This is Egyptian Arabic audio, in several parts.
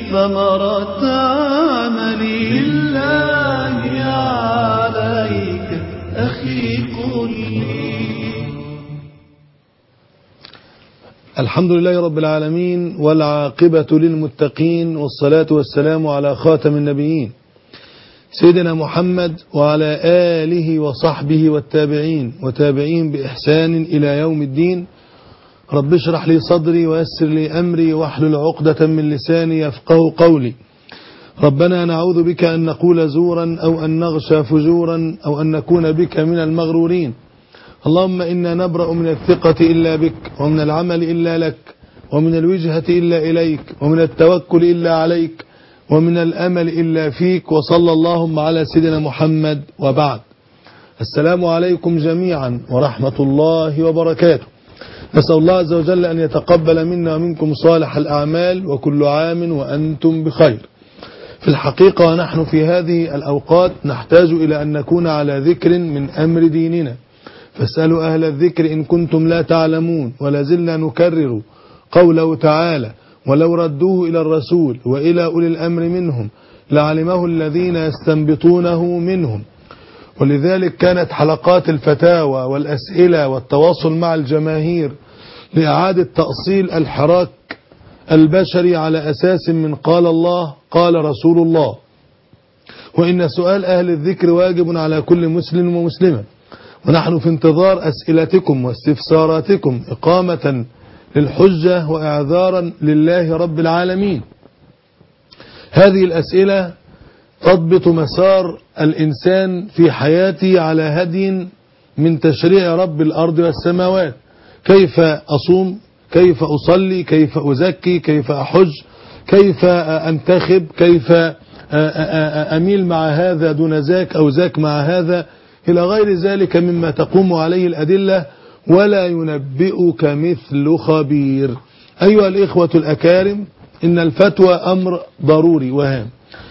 ثمرة عملي بالله عليك أخي قل لي الحمد لله رب العالمين والعاقبة للمتقين والصلاة والسلام على خاتم النبيين سيدنا محمد وعلى آله وصحبه والتابعين وتابعين بإحسان إلى يوم الدين رب اشرح لي صدري ويسر لي أمري واحلل عقدة من لساني يفقه قولي ربنا نعوذ بك أن نقول زورا أو أن نغشى فجورا أو أن نكون بك من المغرورين اللهم إنا نبرأ من الثقة إلا بك ومن العمل إلا لك ومن الوجهة إلا إليك ومن التوكل إلا عليك ومن الأمل إلا فيك وصلى اللهم على سيدنا محمد وبعد السلام عليكم جميعا ورحمة الله وبركاته نسأل الله عز وجل أن يتقبل منا ومنكم صالح الأعمال وكل عام وأنتم بخير في الحقيقة ونحن في هذه الأوقات نحتاج إلى أن نكون على ذكر من أمر ديننا فاسألوا أهل الذكر إن كنتم لا تعلمون ولا زلنا نكرر قوله تعالى ولو ردوه إلى الرسول وإلى أولي الأمر منهم لعلمه الذين يستنبطونه منهم ولذلك كانت حلقات الفتاوى والأسئلة والتواصل مع الجماهير لإعادة تأصيل الحراك البشري على أساس من قال الله قال رسول الله وإن سؤال أهل الذكر واجب على كل مسلم ومسلمة ونحن في انتظار أسئلتكم واستفساراتكم إقامة للحجة وإعذارا لله رب العالمين هذه الأسئلة تضبط مسار الإنسان في حياته على هدي من تشريع رب الأرض والسماوات كيف أصوم كيف أصلي كيف أزكي كيف أحج كيف أنتخب كيف أميل مع هذا دون ذاك أو ذاك مع هذا إلى غير ذلك مما تقوم عليه الأدلة ولا ينبئك مثل خبير أيها الإخوة الأكارم إن الفتوى أمر ضروري وهام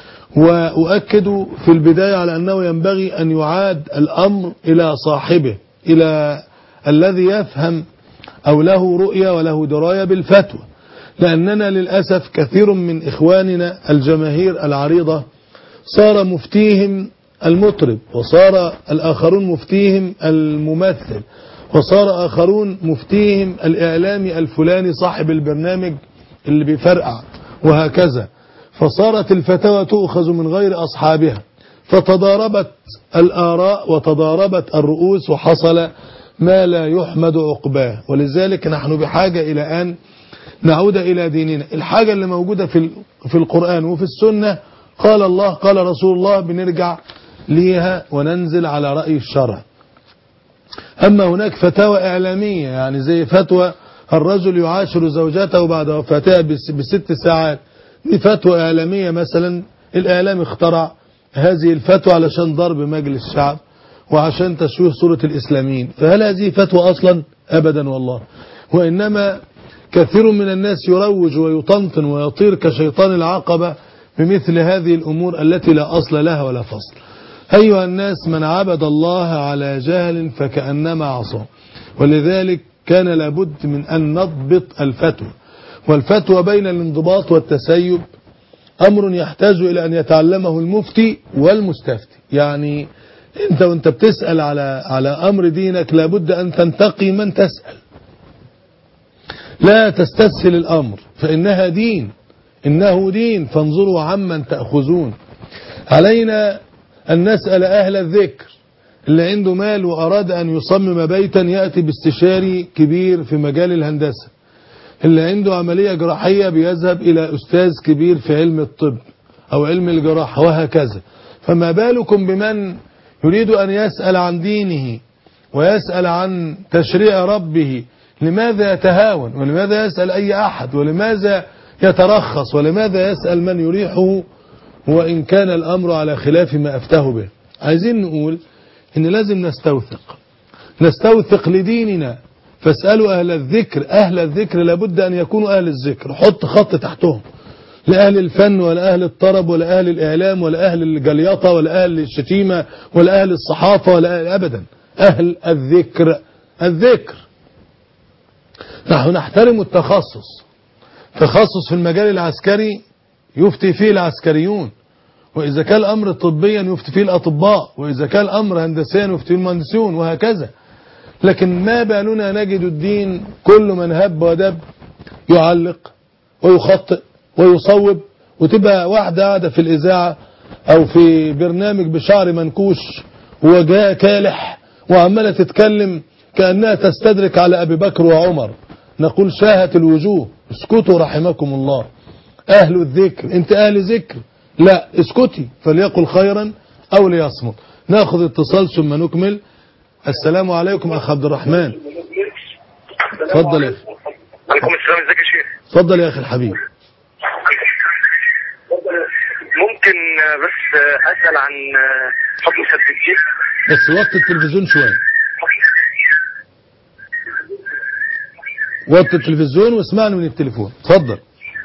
وأؤكد في البداية على أنه ينبغي أن يعاد الأمر إلى صاحبه إلى الذي يفهم أو له رؤية وله دراية بالفتوى لأننا للأسف كثير من إخواننا الجماهير العريضة صار مفتيهم المطرب وصار الآخرون مفتيهم الممثل وصار آخرون مفتيهم الإعلامي الفلاني صاحب البرنامج اللي بيفرقع وهكذا فصارت الفتاوى تؤخذ من غير أصحابها فتضاربت الآراء وتضاربت الرؤوس وحصل ما لا يحمد عقباه ولذلك نحن بحاجة إلى أن نعود إلى ديننا الحاجة اللي موجودة في في القرآن وفي السنة قال الله قال رسول الله بنرجع ليها وننزل على رأي الشرع أما هناك فتاوى إعلامية يعني زي فتوى الرجل يعاشر زوجته بعد وفاتها بست ساعات دي فتوى إعلامية مثلا الإعلام اخترع هذه الفتوى علشان ضرب مجلس الشعب وعشان تشويه صورة الإسلاميين فهل هذه فتوى أصلا أبدا والله وإنما كثير من الناس يروج ويطنطن ويطير كشيطان العقبة بمثل هذه الأمور التي لا أصل لها ولا فصل أيها الناس من عبد الله على جهل فكأنما عصى ولذلك كان لابد من أن نضبط الفتوى والفتوى بين الانضباط والتسيب أمر يحتاج إلى أن يتعلمه المفتي والمستفتي يعني أنت وأنت بتسأل على على أمر دينك لابد أن تنتقي من تسأل لا تستسهل الأمر فإنها دين إنه دين فانظروا عمن تأخذون علينا أن نسأل أهل الذكر اللي عنده مال وأراد أن يصمم بيتا يأتي باستشاري كبير في مجال الهندسة اللي عنده عملية جراحية بيذهب إلى أستاذ كبير في علم الطب أو علم الجراحة وهكذا فما بالكم بمن يريد أن يسأل عن دينه ويسأل عن تشريع ربه لماذا يتهاون ولماذا يسأل أي أحد ولماذا يترخص ولماذا يسأل من يريحه وإن كان الأمر على خلاف ما أفتاه به عايزين نقول إن لازم نستوثق نستوثق لديننا فاسألوا أهل الذكر أهل الذكر لابد أن يكونوا أهل الذكر حط خط تحتهم لا أهل الفن ولا أهل الطرب ولا أهل الإعلام ولا أهل الجليطة ولا أهل الشتيمة ولا أهل الصحافة ولا أهل أبدا أهل الذكر الذكر نحن نحترم التخصص تخصص في المجال العسكري يفتي فيه العسكريون وإذا كان الأمر طبيا يفتي فيه الأطباء وإذا كان الأمر هندسيا يفتي فيه المهندسون وهكذا لكن ما بالنا نجد الدين كل من هب ودب يعلق ويخطئ ويصوب وتبقى واحدة قاعدة في الإذاعة أو في برنامج بشعر منكوش وجاء كالح وعمالة تتكلم كأنها تستدرك على أبي بكر وعمر نقول شاهت الوجوه اسكتوا رحمكم الله أهل الذكر أنت أهل ذكر لا اسكتي فليقل خيرا أو ليصمت ناخذ اتصال ثم نكمل السلام عليكم أخ عبد الرحمن اتفضل يا أخي عليكم السلام ازيك يا شيخ اتفضل يا أخي الحبيب ممكن آه، بس آه، اسال عن آه، حكم سد الدين بس وقت التلفزيون شوية وقت التلفزيون واسمعني من التليفون اتفضل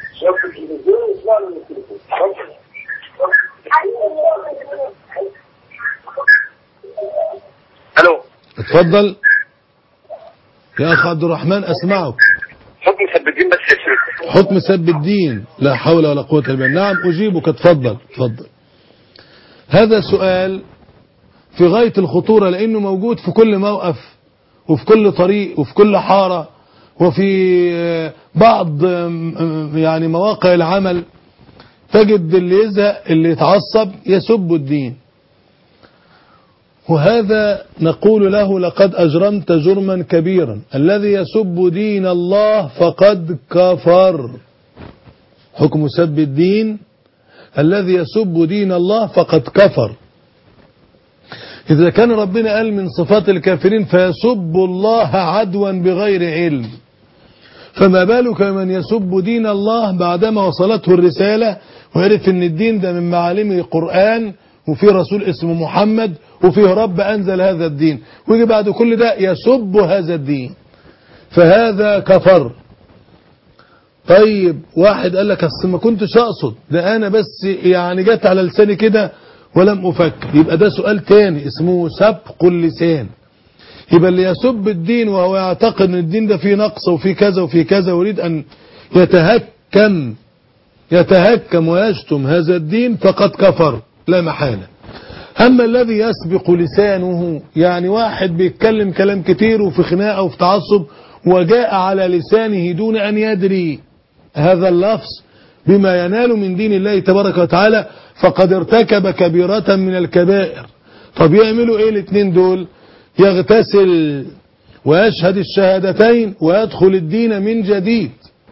الو اتفضل يا أخ عبد الرحمن أسمعك حكم سد الدين بس يا شيخ حكم سب الدين لا حول ولا قوة إلا بالله نعم أجيبك اتفضل اتفضل هذا سؤال في غاية الخطورة لأنه موجود في كل موقف وفي كل طريق وفي كل حارة وفي آه، بعض آم، آم، يعني مواقع العمل تجد اللي يزهق اللي يتعصب يسب الدين وهذا نقول له لقد أجرمت جرما كبيرا الذي يسب دين الله فقد كفر حكم سب الدين الذي يسب دين الله فقد كفر إذا كان ربنا قال من صفات الكافرين فيسب الله عدوا بغير علم فما بالك من يسب دين الله بعدما وصلته الرسالة وعرف ان الدين ده من معالمه قرآن وفيه رسول اسمه محمد وفيه رب أنزل هذا الدين ويجي بعد كل ده يسب هذا الدين فهذا كفر طيب واحد قال لك اصل ما كنتش اقصد ده انا بس يعني جت على لساني كده ولم افكر يبقى ده سؤال تاني اسمه سبق اللسان يبقى اللي يسب الدين وهو يعتقد ان الدين ده فيه نقص وفيه كذا وفيه كذا ويريد ان يتهكم يتهكم ويشتم هذا الدين فقد كفر لا محالة أما الذي يسبق لسانه يعني واحد بيتكلم كلام كتير وفي خناقة وفي تعصب وجاء على لسانه دون أن يدري هذا اللفظ بما ينال من دين الله تبارك وتعالى فقد ارتكب كبيرة من الكبائر طب يعملوا ايه الاثنين دول يغتسل ويشهد الشهادتين ويدخل الدين من جديد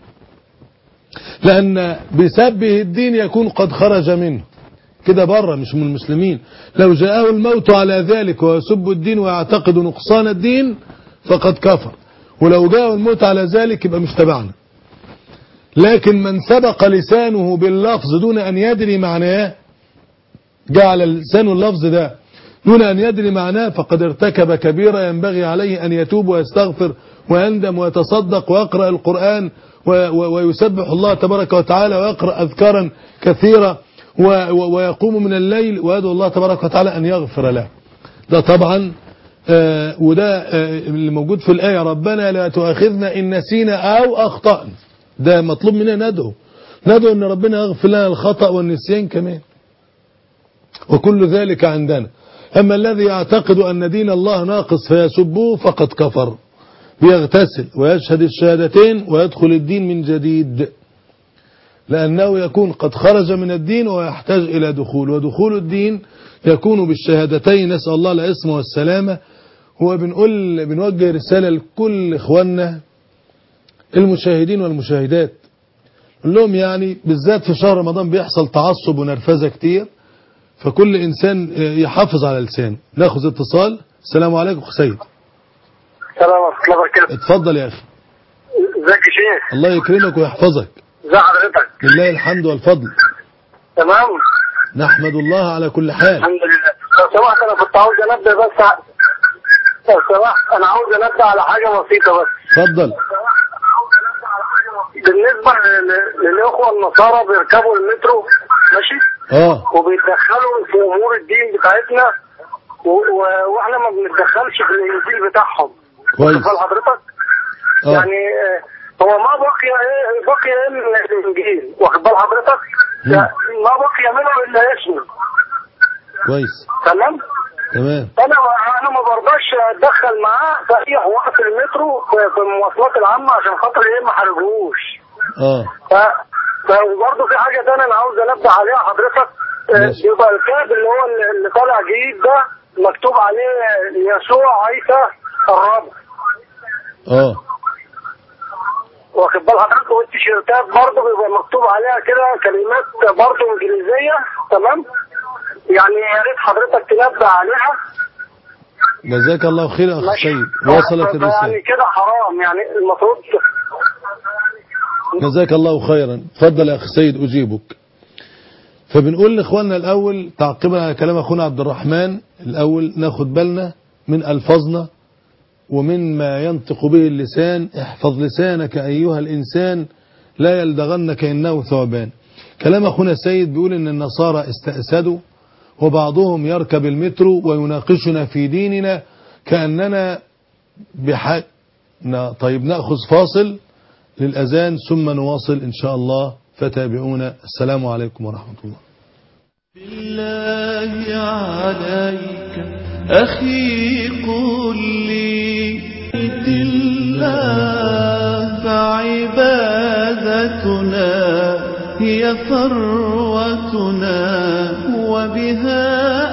لأن بسبه الدين يكون قد خرج منه كده بره مش من المسلمين لو جاءه الموت على ذلك ويسب الدين ويعتقد نقصان الدين فقد كفر ولو جاءه الموت على ذلك يبقى مش تبعنا لكن من سبق لسانه باللفظ دون أن يدري معناه جعل لسانه اللفظ ده دون أن يدري معناه فقد ارتكب كبيرة ينبغي عليه أن يتوب ويستغفر ويندم ويتصدق ويقرأ القرآن و- و- ويسبح الله تبارك وتعالى ويقرأ أذكارا كثيرة و- و- ويقوم من الليل ويدعو الله تبارك وتعالى أن يغفر له ده طبعا آه، وده آه، اللي موجود في الآية ربنا لا تؤاخذنا إن نسينا أو أخطأنا ده مطلوب مننا ندعو ندعو أن ربنا يغفر لنا الخطأ والنسيان كمان وكل ذلك عندنا أما الذي يعتقد أن دين الله ناقص فيسبوه فقد كفر بيغتسل ويشهد الشهادتين ويدخل الدين من جديد لأنه يكون قد خرج من الدين ويحتاج إلى دخول ودخول الدين يكون بالشهادتين نسأل الله العصمة والسلامة هو بنقول بنوجه رسالة لكل إخواننا المشاهدين والمشاهدات نقول لهم يعني بالذات في شهر رمضان بيحصل تعصب ونرفزة كتير فكل إنسان يحافظ على لسانه ناخذ اتصال السلام عليكم أخ سيد السلام ورحمه الله وبركاته اتفضل يا أخي ازيك يا شيخ الله يكرمك ويحفظك ازي حضرتك لله الحمد والفضل تمام نحمد الله على كل حال الحمد لله لو سمحت انا كنت عاوز انبه بس ع- لو سمحت انا عاوز انبه على حاجه بسيطه بس اتفضل بالنسبه ل- ل- للاخوه النصارى بيركبوا المترو ماشي اه وبيتدخلوا في امور الدين بتاعتنا و- و- واحنا ما بنتدخلش في الانجيل بتاعهم كويس واخد بال حضرتك اه يعني آه، هو ما بقي ايه بقي ايه من الانجيل واخد بال حضرتك مم. ما بقي منه الا اسمه كويس تمام تمام انا انا ما برضاش اتدخل معاه في اي حوار في المترو في في المواصلات العامه عشان خاطر ايه ما حرجوش اه ف وبرضه في حاجه تانية انا عاوز انبه عليها حضرتك آه، ماشي. بيبقى الكاب اللي هو اللي اللي طالع جديد ده مكتوب عليه يسوع عيسى الرب اه واخد بال حضرتك والتيشيرتات برضه بيبقى مكتوب عليها كده كلمات برضه انجليزيه تمام يعني يا ريت حضرتك تنبه عليها جزاك الله خير يا اخ ماشي. سيد وصلت يعني الرساله كده حرام يعني المفروض جزاك الله خيرا تفضل يا اخ سيد اجيبك فبنقول لاخواننا الاول تعقيبا على كلام اخونا عبد الرحمن الاول ناخد بالنا من الفاظنا ومن ما ينطق به اللسان احفظ لسانك ايها الانسان لا يلدغنك انه ثعبان كلام اخونا سيد بيقول ان النصارى استأسدوا وبعضهم يركب المترو ويناقشنا في ديننا كأننا بحق نا- طيب نأخذ فاصل للأذان ثم نواصل إن شاء الله فتابعونا السلام عليكم ورحمة الله بالله عليك أخي قل لي الله فعبادتنا هي ثروتنا وبها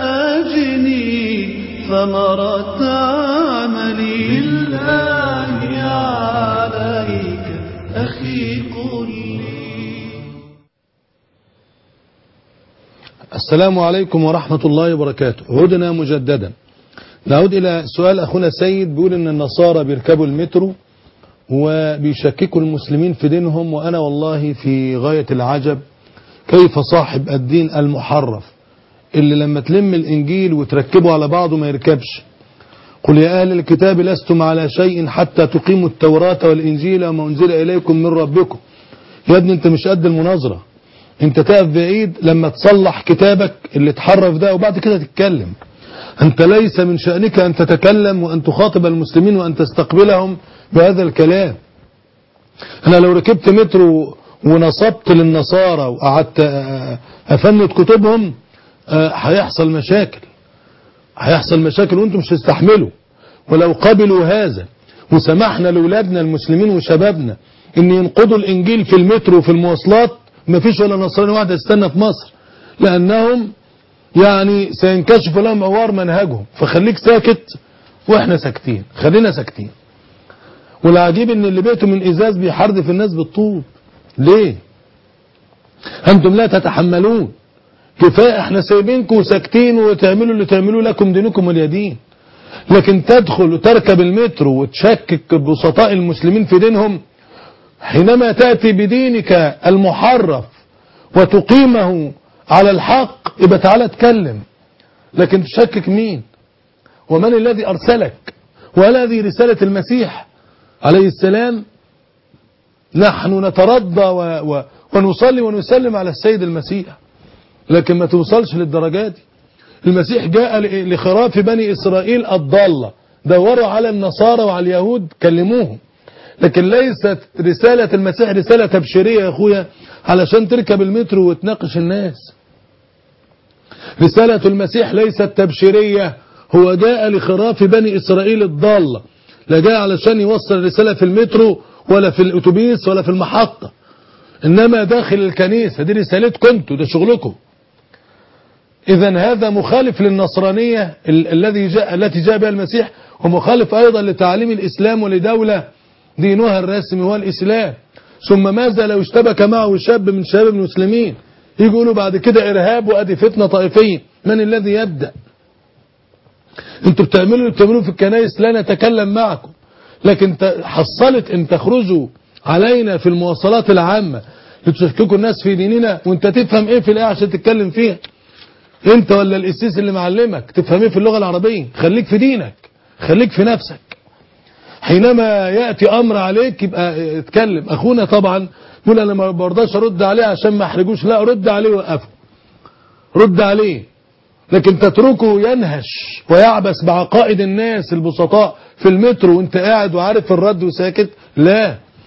أجني ثمرة عملي بالله عليك أخي قل لي السلام عليكم ورحمة الله وبركاته عدنا مجددا نعود إلى سؤال أخونا سيد بيقول إن النصارى بيركبوا المترو وبيشككوا المسلمين في دينهم وأنا والله في غاية العجب كيف صاحب الدين المحرف اللي لما تلم الإنجيل وتركبه على بعضه ما يركبش قل يا أهل الكتاب لستم على شيء حتى تقيموا التوراة والإنجيل وما أنزل إليكم من ربكم يا ابني أنت مش قد المناظرة أنت تقف بعيد لما تصلح كتابك اللي اتحرف ده وبعد كده تتكلم أنت ليس من شأنك أن تتكلم وأن تخاطب المسلمين وأن تستقبلهم بهذا الكلام أنا لو ركبت مترو ونصبت للنصارى وقعدت آه، أفند كتبهم آه، هيحصل مشاكل هيحصل مشاكل وانتم مش هتستحملوا ولو قبلوا هذا وسمحنا لأولادنا المسلمين وشبابنا ان ينقضوا الانجيل في المترو وفي المواصلات مفيش ولا نصراني واحد يستنى في مصر لانهم يعني سينكشف لهم عوار منهجهم فخليك ساكت واحنا ساكتين خلينا ساكتين والعجيب ان اللي بيته من ازاز بيحردف الناس بالطوب ليه انتم لا تتحملون كفايه احنا سايبينكم وساكتين وتعملوا اللي تعملوه لكم دينكم واليدين لكن تدخل وتركب المترو وتشكك بسطاء المسلمين في دينهم حينما تأتي بدينك المحرف وتقيمه على الحق يبقى تعالى اتكلم لكن تشكك مين ومن الذي أرسلك وهذه رسالة المسيح عليه السلام نحن نترضى و و ونصلي ونسلم على السيد المسيح لكن ما توصلش للدرجات دي المسيح جاء ل- لخراف بني إسرائيل الضالة دوروا على النصارى وعلى اليهود كلموهم لكن ليست رسالة المسيح رسالة تبشيرية يا أخويا علشان تركب المترو وتناقش الناس رسالة المسيح ليست تبشيرية هو جاء لخراف بني إسرائيل الضالة لا جاء علشان يوصل الرسالة في المترو ولا في الأتوبيس ولا في المحطة إنما داخل الكنيسة دي رسالتكم انتوا ده شغلكم إذا هذا مخالف للنصرانية ال- الذي جاء التي جاء بها المسيح ومخالف أيضا لتعليم الإسلام ولدولة دينها الرسمي هو الإسلام ثم ماذا لو اشتبك معه شاب من شباب المسلمين يقولوا بعد كده إرهاب وأدي فتنة طائفية من الذي يبدأ انتوا بتعملوا اللي بتعملوه في الكنائس لا نتكلم معكم لكن ت- حصلت ان تخرجوا علينا في المواصلات العامة لتشككوا الناس في ديننا وانت تفهم ايه في الايه عشان تتكلم فيها انت ولا القسيس اللي معلمك تفهم ايه في اللغة العربية خليك في دينك خليك في نفسك حينما يأتي أمر عليك يبقى اتكلم أخونا طبعا يقول أنا ما برضاش أرد عليه عشان ما أحرجوش لا رد عليه وقفه رد عليه لكن تتركه ينهش ويعبس بعقائد الناس البسطاء في المترو وانت قاعد وعارف الرد وساكت لا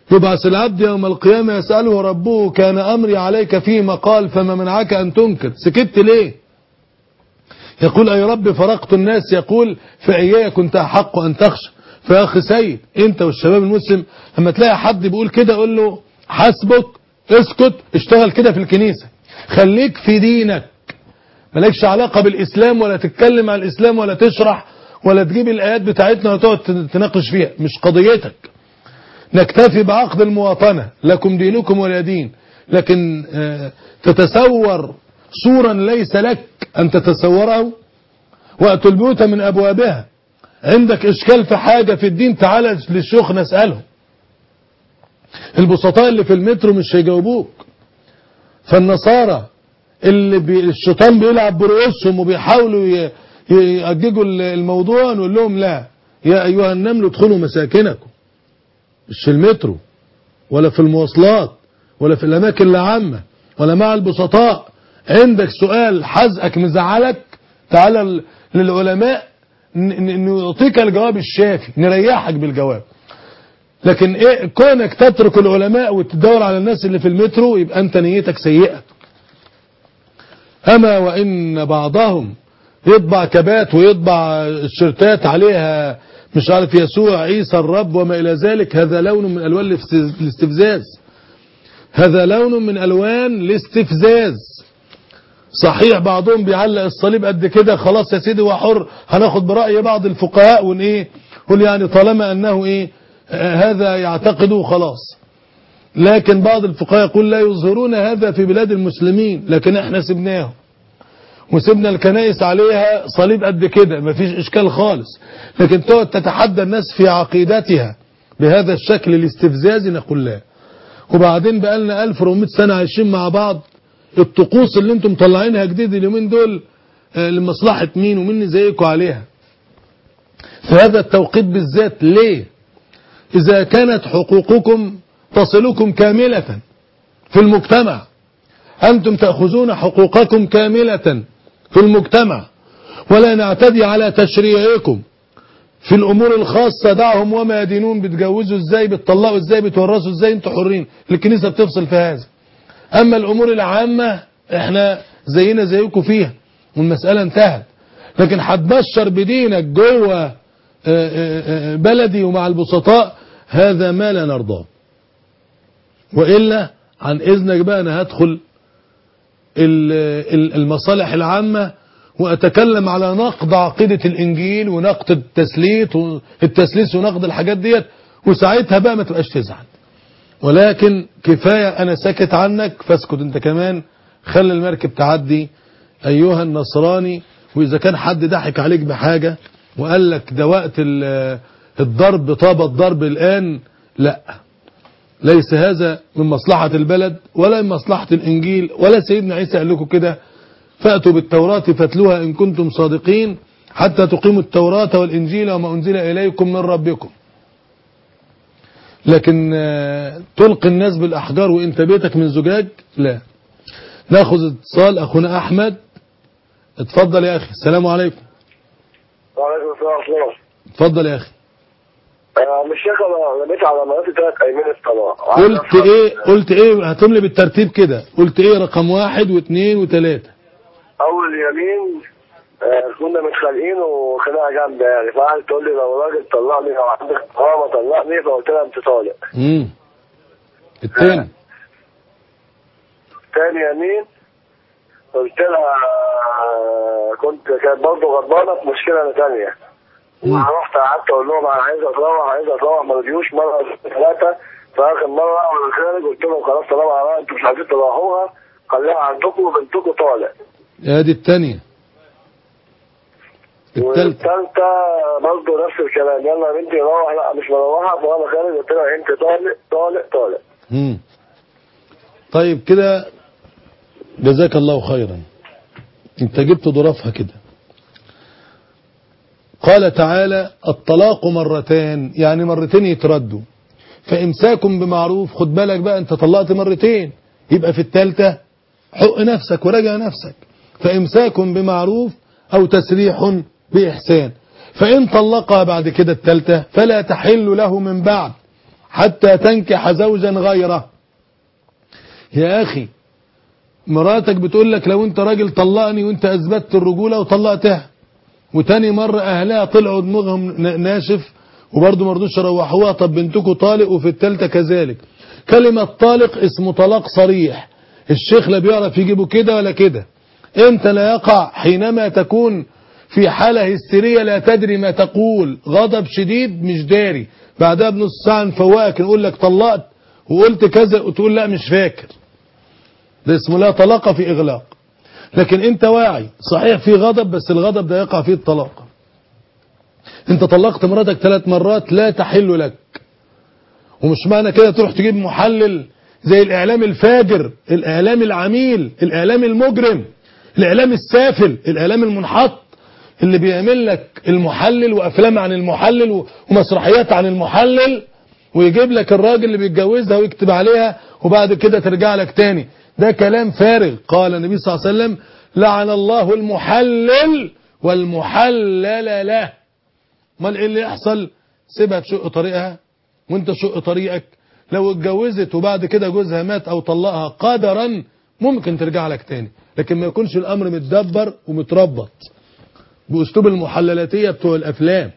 يبعث العبد يوم القيامة يسأله ربه كان أمري عليك فيما قال فما منعك أن تنكر سكت ليه يقول أي رب فرقت الناس يقول فإياي كنت أحق أن تخشى فيا أخي سيد أنت والشباب المسلم لما تلاقي حد بيقول كده قول له حسبك اسكت اشتغل كده في الكنيسة خليك في دينك مالكش علاقة بالإسلام ولا تتكلم عن الإسلام ولا تشرح ولا تجيب الآيات بتاعتنا وتقعد تناقش فيها مش قضيتك نكتفي بعقد المواطنة لكم دينكم ولا دين لكن آه، تتصور صورا ليس لك أن تتصوره وأتوا البيوت من أبوابها عندك إشكال في حاجة في الدين تعالى للشيوخ نسأله البسطاء اللي في المترو مش هيجاوبوك فالنصارى اللي بي الشيطان بيلعب برؤوسهم وبيحاولوا ي- يأججوا الموضوع نقول لهم لا يا أيها النمل ادخلوا مساكنكم مش في المترو ولا في المواصلات ولا في الأماكن العامة ولا مع البسطاء عندك سؤال حزقك مزعلك تعالى ل- للعلماء ن- ن- نعطيك الجواب الشافي نريحك بالجواب لكن ايه كونك تترك العلماء وتدور على الناس اللي في المترو يبقى انت نيتك سيئة اما وان بعضهم يطبع كبات ويطبع الشرتات عليها مش عارف يسوع عيسى الرب وما الى ذلك هذا لون من الوان الاستفز- الاستفزاز هذا لون من الوان الاستفزاز صحيح بعضهم بيعلق الصليب قد كده خلاص يا سيدي هو حر هناخد برأي بعض الفقهاء ون ايه قل يعني طالما انه ايه آه، هذا يعتقده خلاص لكن بعض الفقهاء يقول لا يظهرون هذا في بلاد المسلمين لكن احنا سبناهم وسبنا الكنائس عليها صليب قد كده مفيش اشكال خالص لكن تقعد تتحدى الناس في عقيدتها بهذا الشكل الاستفزازي نقول لا وبعدين بقالنا 1400 سنة عايشين مع بعض الطقوس اللي انتم مطلعينها جديد اليومين دول آه، لمصلحة مين ومين زيكم عليها في هذا التوقيت بالذات ليه إذا كانت حقوقكم تصلكم كاملة في المجتمع أنتم تأخذون حقوقكم كاملة في المجتمع ولا نعتدي على تشريعكم في الأمور الخاصة دعهم وما يدينون بتجوزوا ازاي بتطلقوا ازاي بتورثوا ازاي انتوا حرين الكنيسة بتفصل في هذا أما الأمور العامة احنا زينا زيكم فيها والمسألة انتهت لكن هتبشر بدينك جوه آه، آه، آه، بلدي ومع البسطاء هذا ما لا نرضاه وإلا عن إذنك بقى أنا هدخل ال- ال- المصالح العامة وأتكلم على نقد عقيدة الإنجيل ونقد التسليت التسليس ونقد الحاجات ديت وساعتها بقى ما تبقاش تزعل ولكن كفاية أنا ساكت عنك فاسكت أنت كمان خلي المركب تعدي أيها النصراني وإذا كان حد ضحك عليك بحاجة وقال لك ده وقت ال- الضرب طاب الضرب الآن لا ليس هذا من مصلحة البلد ولا من مصلحة الإنجيل ولا سيدنا عيسى قال لكم كده فأتوا بالتوراة فاتلوها إن كنتم صادقين حتى تقيموا التوراة والإنجيل وما أنزل إليكم من ربكم لكن آه، تلقي الناس بالأحجار وإنت بيتك من زجاج لا ناخذ اتصال أخونا أحمد اتفضل يا أخي السلام عليكم وعليكم السلام ورحمة الله اتفضل يا أخي آه، مش شيخ انا رميت على مراتي ثلاث ايمان الطلاق قلت ايه قلت ايه هتملي بالترتيب كده قلت ايه رقم واحد واثنين وثلاثة اول يمين آه، كنا متخانقين وخناقه جامده يعني فقعدت تقول لي لو راجل طلقني لو عندك طالما طلقني فقلت لها انت طالق امم الثاني تاني يمين قلت لها آه، كنت كانت برضه غضبانه في مشكله انا تانيه ورحت قعدت اقول لهم انا عايز اتروح عايز اتروح ما رضيوش مره ثلاثه فاخر مره وانا خارج قلت لهم خلاص طالما على انتوا مش عايزين تروحوها خليها عندكم وبنتكم طالق ادي الثانية الثالثة والثالثه برضه نفس الكلام يلا يا بنتي روح لا مش مروحه فانا خارج قلت لها انت طالق طالق طالق مم. طيب كده جزاك الله خيرا انت جبت ظرافها كده قال تعالى الطلاق مرتان يعني مرتين يتردوا فامساكم بمعروف خد بالك بقى انت طلقت مرتين يبقى في الثالثه حق نفسك وراجع نفسك فامساكم بمعروف او تسريح باحسان فان طلقها بعد كده الثالثه فلا تحل له من بعد حتى تنكح زوجا غيره يا أخي مراتك بتقول لك لو انت راجل طلقني وانت اثبتت الرجولة وطلقتها وتاني مرة اهلها طلعوا دماغهم ناشف وبرضه ما رضوش يروحوها طب بنتكم طالق وفي التالتة كذلك كلمة طالق اسمه طلاق صريح الشيخ لا بيعرف يجيبه كده ولا كده امتى لا يقع حينما تكون في حالة هستيرية لا تدري ما تقول غضب شديد مش داري بعدها بنص ساعة نفوقك نقول لك طلقت وقلت كذا وتقول لا مش فاكر ده اسمه لا طلاق في إغلاق لكن انت واعي صحيح في غضب بس الغضب ده يقع فيه الطلاق انت طلقت مراتك ثلاث مرات لا تحل لك ومش معنى كده تروح تجيب محلل زي الاعلام الفاجر الاعلام العميل الاعلام المجرم الاعلام السافل الاعلام المنحط اللي بيعمل لك المحلل وافلام عن المحلل ومسرحيات عن المحلل ويجيب لك الراجل اللي بيتجوزها ويكتب عليها وبعد كده ترجع لك تاني ده كلام فارغ قال النبي صلى الله عليه وسلم لعن الله المحلل والمحلل له امال ايه اللي يحصل سيبها تشق طريقها وانت شق طريقك لو اتجوزت وبعد كده جوزها مات او طلقها قدرا ممكن ترجع لك تاني لكن ما يكونش الامر متدبر ومتربط باسلوب المحللاتيه بتوع الافلام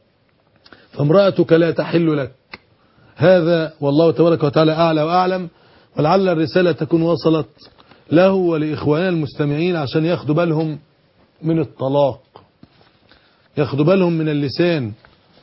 فامراتك لا تحل لك هذا والله تبارك وتعالى اعلى واعلم ولعل الرساله تكون وصلت له ولاخواننا المستمعين عشان ياخدوا بالهم من الطلاق ياخدوا بالهم من اللسان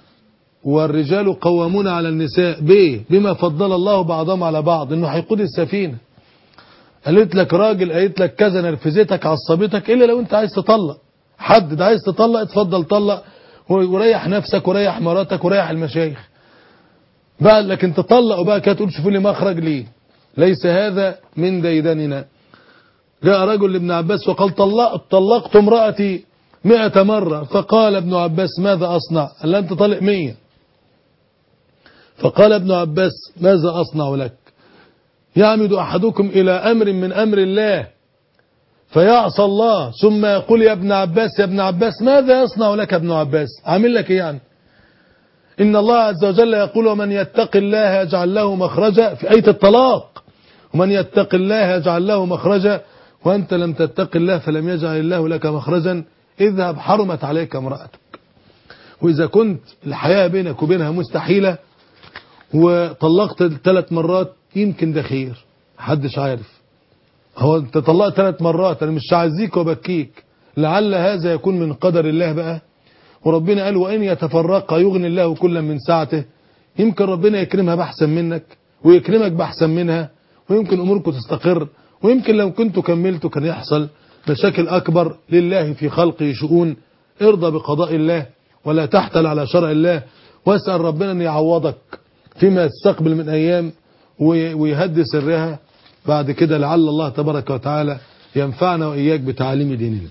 والرجال قوامون على النساء بايه بما فضل الله بعضهم على بعض انه هيقود السفينه قالت لك راجل قالت لك كذا نرفزتك عصبتك الا لو انت عايز تطلق حدد عايز تطلق اتفضل طلق وريح نفسك وريح مراتك وريح المشايخ بقى لكن تطلق وبقى كده تقول شوفوا لي مخرج ليه ليس هذا من ديدننا جاء رجل لابن عباس وقال طلقت طلقت امرأتي مئة مرة فقال ابن عباس ماذا أصنع قال أنت طلق مية فقال ابن عباس ماذا أصنع لك يعمد أحدكم إلى أمر من أمر الله فيعصى الله ثم يقول يا ابن عباس يا ابن عباس ماذا يصنع لك ابن عباس عامل لك ايه يعني إن الله عز وجل يقول ومن يتق الله يجعل له مخرجا في آية الطلاق ومن يتق الله يجعل له مخرجا وأنت لم تتق الله فلم يجعل الله لك مخرجا اذهب حرمت عليك امرأتك وإذا كنت الحياة بينك وبينها مستحيلة وطلقت ثلاث مرات يمكن ده خير محدش عارف هو انت طلقت ثلاث مرات انا مش هعزيك وبكيك لعل هذا يكون من قدر الله بقى وربنا قال وان يتفرقا يغني الله كلا من سعته يمكن ربنا يكرمها بأحسن منك ويكرمك بأحسن منها ويمكن اموركم تستقر ويمكن لو كنتوا كملتوا كان يحصل مشاكل اكبر لله في خلقه شؤون ارضى بقضاء الله ولا تحتل على شرع الله واسأل ربنا ان يعوضك فيما يستقبل من ايام ويهدي سرها بعد كده لعل الله تبارك وتعالى ينفعنا وإياك بتعاليم ديننا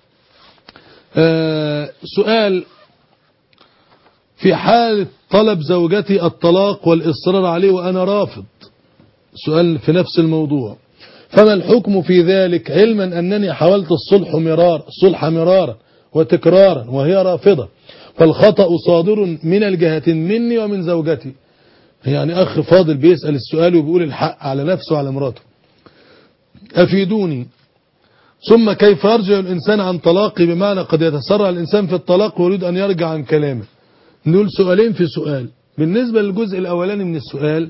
آه سؤال في حال طلب زوجتي الطلاق والإصرار عليه وأنا رافض سؤال في نفس الموضوع فما الحكم في ذلك علما أنني حاولت الصلح مرار الصلح مرارا وتكرارا وهي رافضة فالخطأ صادر من الجهتين مني ومن زوجتي يعني أخ فاضل بيسأل السؤال وبيقول الحق على نفسه وعلى مراته أفيدوني ثم كيف يرجع الإنسان عن طلاقه بمعنى قد يتسرع الإنسان في الطلاق ويريد أن يرجع عن كلامه نقول سؤالين في سؤال بالنسبة للجزء الأولاني من السؤال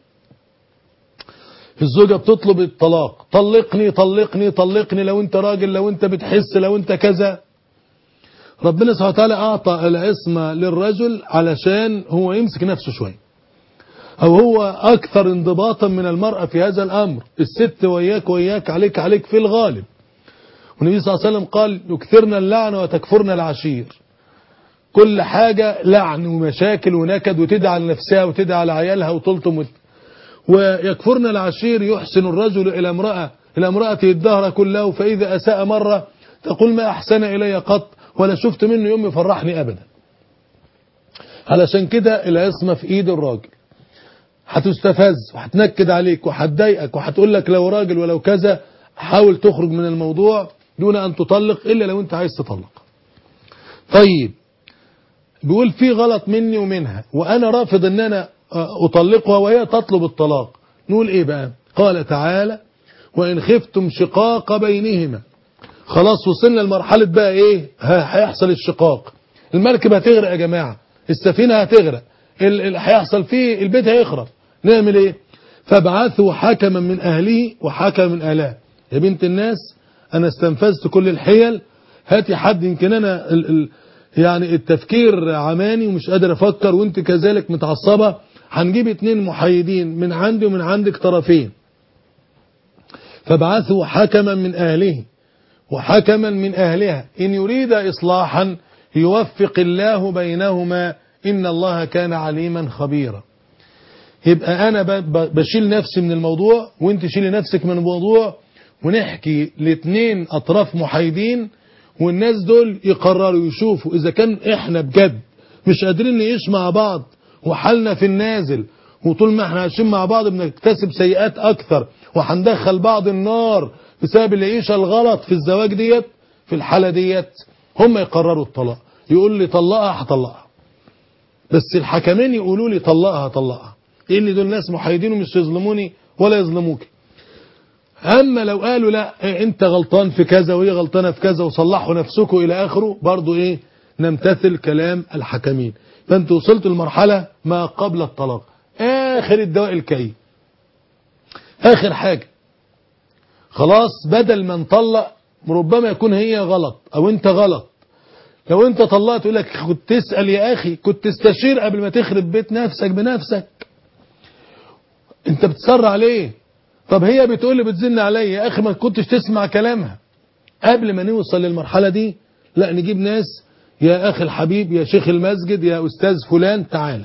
الزوجة بتطلب الطلاق طلقني طلقني طلقني لو انت راجل لو انت بتحس لو انت كذا ربنا سبحانه وتعالى أعطى العصمة للرجل علشان هو يمسك نفسه شويه أو هو أكثر انضباطا من المرأة في هذا الأمر الست وياك وياك عليك عليك في الغالب والنبي صلى الله عليه وسلم قال يكثرنا اللعن وتكفرنا العشير كل حاجة لعن ومشاكل ونكد وتدعى لنفسها وتدعى على عيالها وتلطم وت... ويكفرنا العشير يحسن الرجل إلى امرأة إلى امرأته الدهر كله فإذا أساء مرة تقول ما أحسن إلي قط ولا شفت منه يوم يفرحني أبدا علشان كده العصمة في إيد الراجل هتستفز وهتنكد عليك وهتضايقك وهتقول لك لو راجل ولو كذا حاول تخرج من الموضوع دون أن تطلق إلا لو أنت عايز تطلق طيب بيقول في غلط مني ومنها وأنا رافض أن أنا آه، أطلقها وهي تطلب الطلاق نقول إيه بقى قال تعالى وإن خفتم شقاق بينهما خلاص وصلنا لمرحلة بقى إيه ها- هيحصل الشقاق المركب هتغرق يا جماعة السفينة هتغرق ال- ال- هيحصل فيه البيت هيخرب نعمل إيه فابعثوا حكما من أهله وحكما من أهلها يا بنت الناس أنا استنفذت كل الحيل هاتي حد يمكن أنا ال ال يعني التفكير عماني ومش قادر أفكر وانت كذلك متعصبة هنجيب اتنين محايدين من عندي ومن عندك طرفين فابعثوا حكما من أهله وحكما من أهلها إن يريد إصلاحا يوفق الله بينهما إن الله كان عليما خبيرا يبقى أنا ب- ب- بشيل نفسي من الموضوع وانت شيلي نفسك من الموضوع ونحكي لاتنين أطراف محايدين والناس دول يقرروا يشوفوا إذا كان إحنا بجد مش قادرين نعيش مع بعض وحالنا في النازل وطول ما احنا عايشين مع بعض بنكتسب سيئات أكثر وهندخل بعض النار بسبب العيشة الغلط في الزواج ديت في الحالة ديت هم يقرروا الطلاق يقول لي طلقها هطلقها بس الحكمين يقولوا لي طلقها هطلقها لان دول ناس محايدين ومش يظلموني ولا يظلموك اما لو قالوا لا إيه انت غلطان في كذا وهي غلطانه في كذا وصلحوا نفسكم الى اخره برضو ايه نمتثل كلام الحكمين فانت وصلت لمرحله ما قبل الطلاق اخر الدواء الكي اخر حاجه خلاص بدل ما نطلق ربما يكون هي غلط او انت غلط لو انت طلقت يقول لك كنت تسأل يا اخي كنت تستشير قبل ما تخرب بيت نفسك بنفسك انت بتسرع ليه طب هي بتقول لي بتزن عليا يا اخي ما كنتش تسمع كلامها قبل ما نوصل للمرحلة دي لا نجيب ناس يا اخي الحبيب يا شيخ المسجد يا استاذ فلان تعالى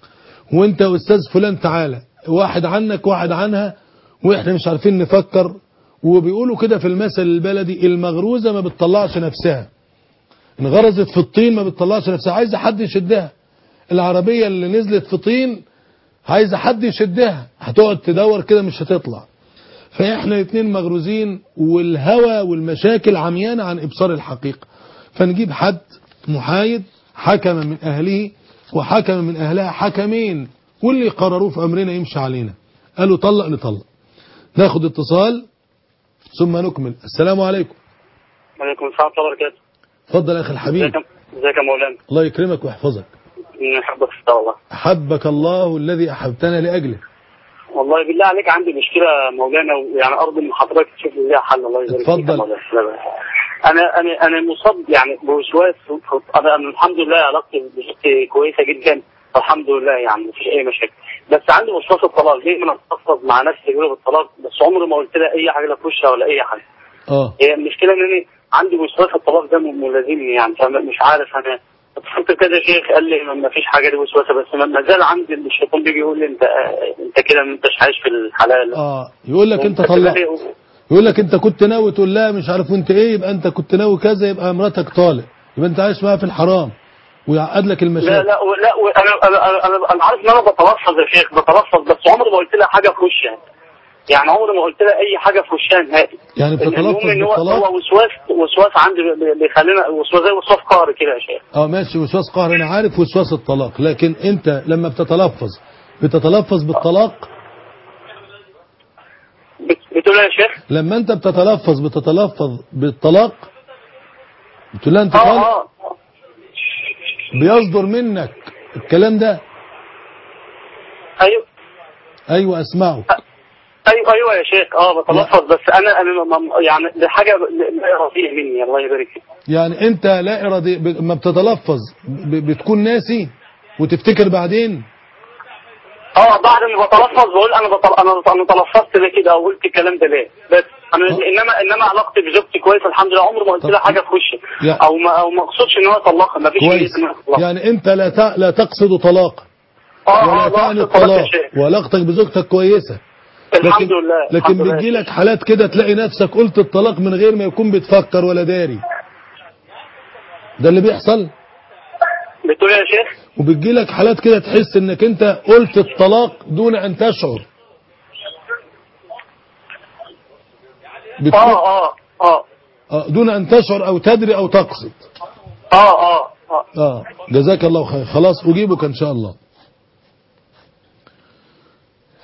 وانت يا استاذ فلان تعالى واحد عنك واحد عنها واحنا مش عارفين نفكر وبيقولوا كده في المثل البلدي المغروزة ما بتطلعش نفسها انغرزت في الطين ما بتطلعش نفسها عايزة حد يشدها العربية اللي نزلت في طين عايزة حد يشدها هتقعد تدور كده مش هتطلع فاحنا الاثنين مغروزين والهوى والمشاكل عميانة عن ابصار الحقيقة فنجيب حد محايد حكم من اهله وحكم من اهلها حكمين واللي يقرروه في امرنا يمشي علينا قالوا طلق نطلق ناخد اتصال ثم نكمل السلام عليكم وعليكم السلام ورحمة الله وبركاته اتفضل يا اخي الحبيب ازيك ازيك يا مولانا الله يكرمك ويحفظك نحبك في الله أحبك الله الذي أحبتنا لأجله والله بالله عليك عندي مشكلة مولانا ويعني أرجو من حضرتك تشوف لي ليها حل الله يبارك فيك يا اتفضل. مولانا. أنا أنا أنا مصاب يعني بوسواس في- أنا أنا الحمد لله علاقتي بزوجتي كويسة جدا الحمد لله يعني مفيش أي مشاكل بس عندي وسواس الطلاق دايما أتفضل مع نفسي يقولوا بالطلاق بس عمري ما قلت لها أي حاجة لا في وشها ولا أي حاجة اه هي المشكله ان انا عندي وسواس الطلاق ده ملازمني يعني فمش عارف انا اتصلت كذا شيخ قال لي ما فيش حاجه دي وسوسه بس ما ما زال عندي الشيطان بيجي يقول لي انت انت كده ما انتش عايش في الحلال اه يقول لك انت وأنت طلق كده- يقول لك انت كنت ناوي تقول لها مش عارف وانت ايه يبقى انت كنت ناوي كذا يبقى مراتك طالق يبقى انت عايش معاها في الحرام ويعقد لك لا المشاكل لا لا و- انا انا انا انا, أنا عارف ان انا بتلفظ يا شيخ بتلفظ بس عمري ما قلت لها حاجه في وشها يعني عمري ما قلت لها اي حاجه في وشها نهائي يعني بتتلفظ المهم ان هو بالطلاق هو وسواس وسواس عندي بي- بيخلينا وسواس زي وسواس قهري كده يا شيخ اه ماشي وسواس قهر انا عارف وسواس الطلاق لكن انت لما بتتلفظ بتتلفظ بالطلاق بت- بتقول إيه يا شيخ لما انت بتتلفظ بتتلفظ بالطلاق بتقول لها انت اه طالق اه بيصدر منك الكلام ده ايوه ايوه اسمعه ايوه ايوه يا شيخ اه بتلفظ بس انا انا ما- ما- يعني دي حاجه لا اراديه مني الله يبارك فيك يعني انت لا ارادي ب- ما بتتلفظ ب- بتكون ناسي وتفتكر بعدين اه بعد ما بتلفظ بقول انا بطل... انا انا تلفظت ليه كده او قلت الكلام ده ليه بس انا آه. انما انما علاقتي بزوجتي كويسه الحمد لله عمري ما قلت طب- لها حاجه في وشي يا- او ما او ما اقصدش ان هو يطلقها ما فيش كويس نية إن هو يطلقها. يعني انت لا ت- لا تقصد طلاق اه ولا اه تعني لا الطلاق يا الطلاق شيخ وعلاقتك بزوجتك كويسه الحمد لله لكن الحمد لله. بتجي لك حالات كده تلاقي نفسك قلت الطلاق من غير ما يكون بتفكر ولا داري ده اللي بيحصل بتقول إيه يا شيخ وبتجي لك حالات كده تحس انك انت قلت الطلاق دون ان تشعر بتكون اه اه اه آه، دون ان تشعر او تدري او تقصد اه اه اه اه جزاك الله خير خلاص اجيبك ان شاء الله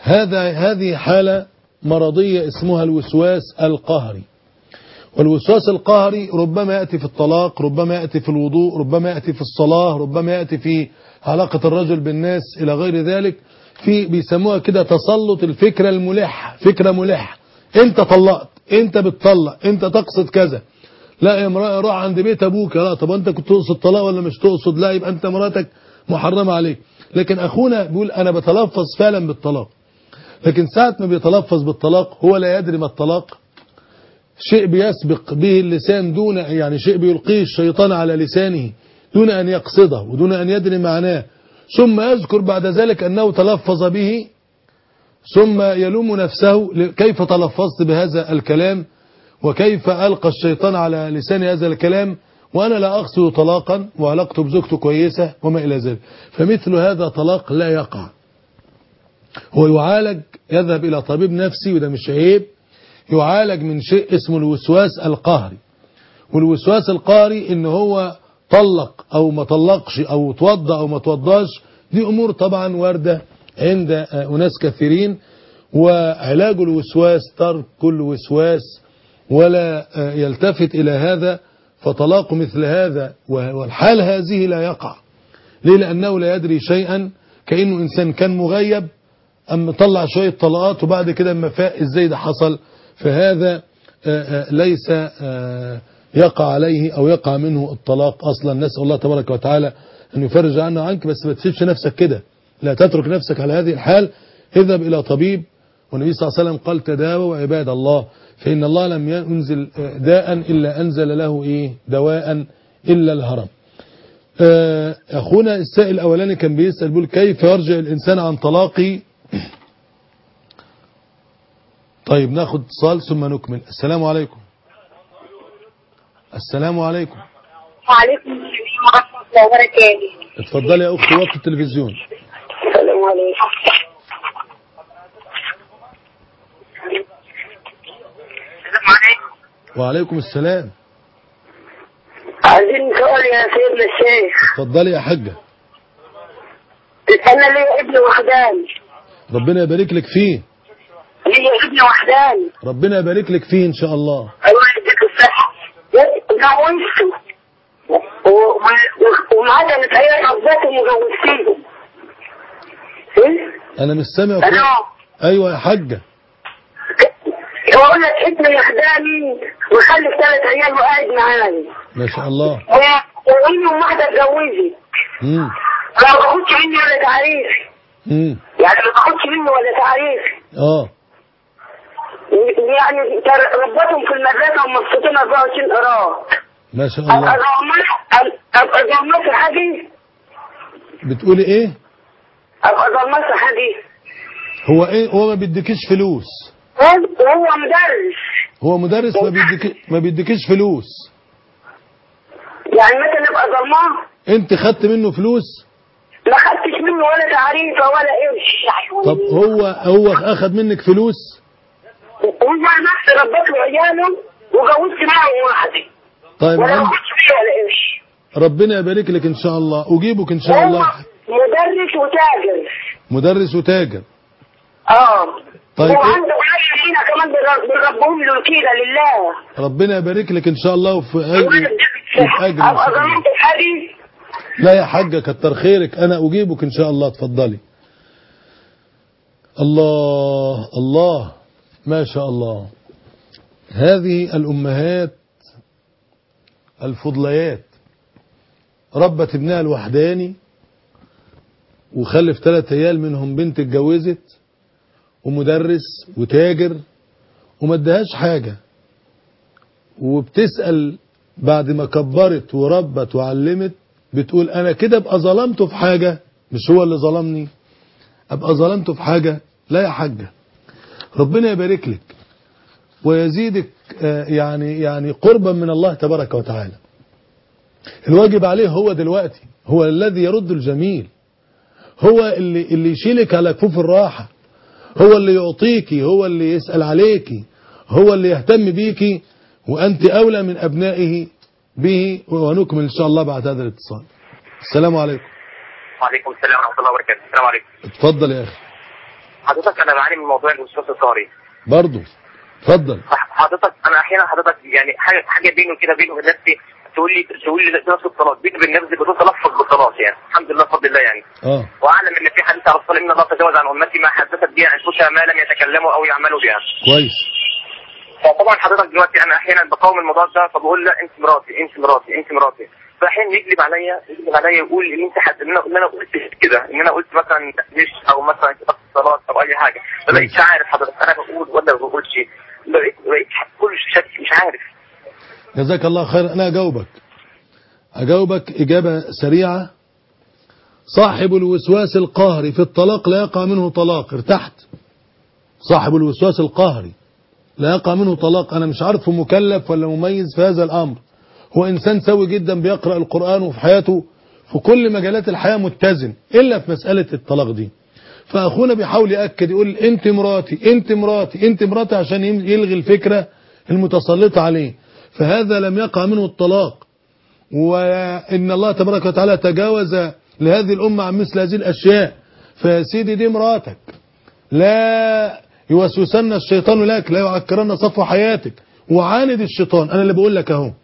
هذا هذه حالة مرضية اسمها الوسواس القهري والوسواس القهري ربما يأتي في الطلاق ربما يأتي في الوضوء ربما يأتي في الصلاة ربما يأتي في علاقة الرجل بالناس إلى غير ذلك في بيسموها كده تسلط الفكرة الملح فكرة ملح انت طلقت انت بتطلق انت تقصد كذا لا يا امرأة روح عند بيت ابوك لا طب انت كنت تقصد طلاق ولا مش تقصد لا يبقى انت مراتك محرمة عليك لكن اخونا بيقول انا بتلفظ فعلا بالطلاق لكن ساعة ما بيتلفظ بالطلاق هو لا يدري ما الطلاق شيء بيسبق به اللسان دون يعني شيء بيلقيه الشيطان على لسانه دون أن يقصده ودون أن يدري معناه ثم يذكر بعد ذلك أنه تلفظ به ثم يلوم نفسه كيف تلفظت بهذا الكلام وكيف ألقى الشيطان على لسان هذا الكلام وأنا لا أقصد طلاقا وعلاقته بزوجته كويسة وما إلى ذلك فمثل هذا طلاق لا يقع هو يعالج يذهب إلى طبيب نفسي وده مش عيب يعالج من شيء اسمه الوسواس القهري والوسواس القهري ان هو طلق او ما طلقش او توضى او ما توضاش دي امور طبعا واردة عند اناس كثيرين وعلاج الوسواس ترك كل وسواس ولا يلتفت الى هذا فطلاق مثل هذا والحال هذه لا يقع ليه لانه لا يدري شيئا كانه انسان كان مغيب اما طلع شوية طلقات وبعد كده اما فاق ازاي ده حصل فهذا ليس يقع عليه أو يقع منه الطلاق أصلا نسأل الله تبارك وتعالى أن يفرج عنه عنك بس ما تسيبش نفسك كده لا تترك نفسك على هذه الحال اذهب إلى طبيب والنبي صلى الله عليه وسلم قال تداووا عباد الله فإن الله لم ينزل داء إلا أنزل له إيه دواء إلا الهرم أخونا السائل الأولاني كان بيسأل بيقول كيف يرجع الإنسان عن طلاقه طيب ناخد اتصال ثم نكمل السلام عليكم السلام عليكم وعليكم السلام ورحمة الله وبركاته اتفضلي يا اختي وقت التلفزيون السلام عليكم السلام عليكم وعليكم السلام عايزين سؤال يا سيدنا الشيخ اتفضلي يا حاجة أنا لي ابن وحداني ربنا يبارك لك فيه لي ابن وحداني ربنا يبارك لك فيه ان شاء الله الله يديك الصحة جوزته ومعايا متهيألي عباته وجوزتيهم ايه؟ انا مش سامع كويس. انا ايوه يا حاجة بقول لك ابني يخدعني وخلف ثلاث عيال وقاعد معايا ما شاء الله وامي واحدة اتجوزت امم ما باخدش مني ولا تعريف امم يعني ما باخدش مني ولا تعريف اه يعني تر- ربتهم في المدرسة ومبسوطين 24 قراء ما شاء ابقى الله ظلمت ابقى ظلمت حاجة بتقولي ايه ابقى ظلمت حاجة هو ايه هو ما بيديكيش فلوس وهو مدرس هو مدرس ما بيديك ما بيديكيش فلوس يعني مثلا ابقى ظلماه انت خدت منه فلوس ما خدتش منه ولا تعريفة ولا قرش طب هو هو اخد منك فلوس وهو نفسه ربت له عياله وجوزت معهم واحدة طيب ولا عند باخدش فيه ولا قرش ربنا يبارك لك ان شاء الله اجيبك ان شاء هو الله مدرس وتاجر مدرس وتاجر اه طيب إيه؟ وعنده عيال هنا كمان بنرب- بنربهم له كده لله ربنا يبارك لك ان شاء الله وفي اجر وفي اجر إن ابقى شاء الله. ظلمت حاجة لا يا حاجة كتر خيرك انا اجيبك ان شاء الله اتفضلي الله الله ما شاء الله هذه الامهات الفضليات ربت ابنها الوحداني وخلف ثلاث عيال منهم بنت اتجوزت ومدرس وتاجر وما ادهاش حاجة وبتسأل بعد ما كبرت وربت وعلمت بتقول انا كده ابقى ظلمته في حاجة مش هو اللي ظلمني ابقى ظلمته في حاجة لا يا حاجة ربنا يبارك لك ويزيدك آه، يعني يعني قربا من الله تبارك وتعالى الواجب عليه هو دلوقتي هو الذي يرد الجميل هو اللي اللي يشيلك على كفوف الراحة هو اللي يعطيكي هو اللي يسأل عليكي هو اللي يهتم بيكي وأنت أولى من أبنائه به ونكمل إن شاء الله بعد هذا الاتصال السلام عليكم وعليكم السلام ورحمة الله وبركاته السلام عليكم اتفضل يا أخي حضرتك انا بعاني من موضوع الوسواس القهري برضو اتفضل حضرتك انا احيانا حضرتك يعني حاجه حاجه بيني كده بيني وبين نفسي تقول لي تقول لي نفس الطلاق بيني وبين نفسي بدون تلفظ بالطلاق يعني الحمد لله بفضل الله يعني اه واعلم ان في حديث على الصلاه ان الله تجاوز عن امتي ما حدثت بها انفسها ما لم يتكلموا او يعملوا بها كويس فطبعا حضرتك دلوقتي انا احيانا بقاوم الموضوع ده فبقول لا انت مراتي انت مراتي انت مراتي فاحيانا يكذب عليا يكذب عليا يقول ان انت حد ان انا إن أنا قلت كده ان انا قلت مثلا ليش او مثلا كده في الصلاه او اي حاجه ما بقتش عارف حضرتك انا بقول ولا ما بقولش بقيت بقيت كل شك مش عارف جزاك الله خير انا اجاوبك اجاوبك اجابه سريعه صاحب الوسواس القهري في الطلاق لا يقع منه طلاق ارتحت صاحب الوسواس القهري لا يقع منه طلاق انا مش عارفه مكلف ولا مميز في هذا الامر هو انسان سوي جدا بيقرا القران وفي حياته في كل مجالات الحياه متزن الا في مساله الطلاق دي فاخونا بيحاول ياكد يقول انت مراتي انت مراتي انت مراتي عشان يلغي الفكره المتسلطه عليه فهذا لم يقع منه الطلاق وإن الله تبارك وتعالى تجاوز لهذه الأمة عن مثل هذه الأشياء فيا سيدي دي مراتك لا يوسوسن الشيطان لك لا يعكرن صفو حياتك وعاند الشيطان أنا اللي بقول لك أهو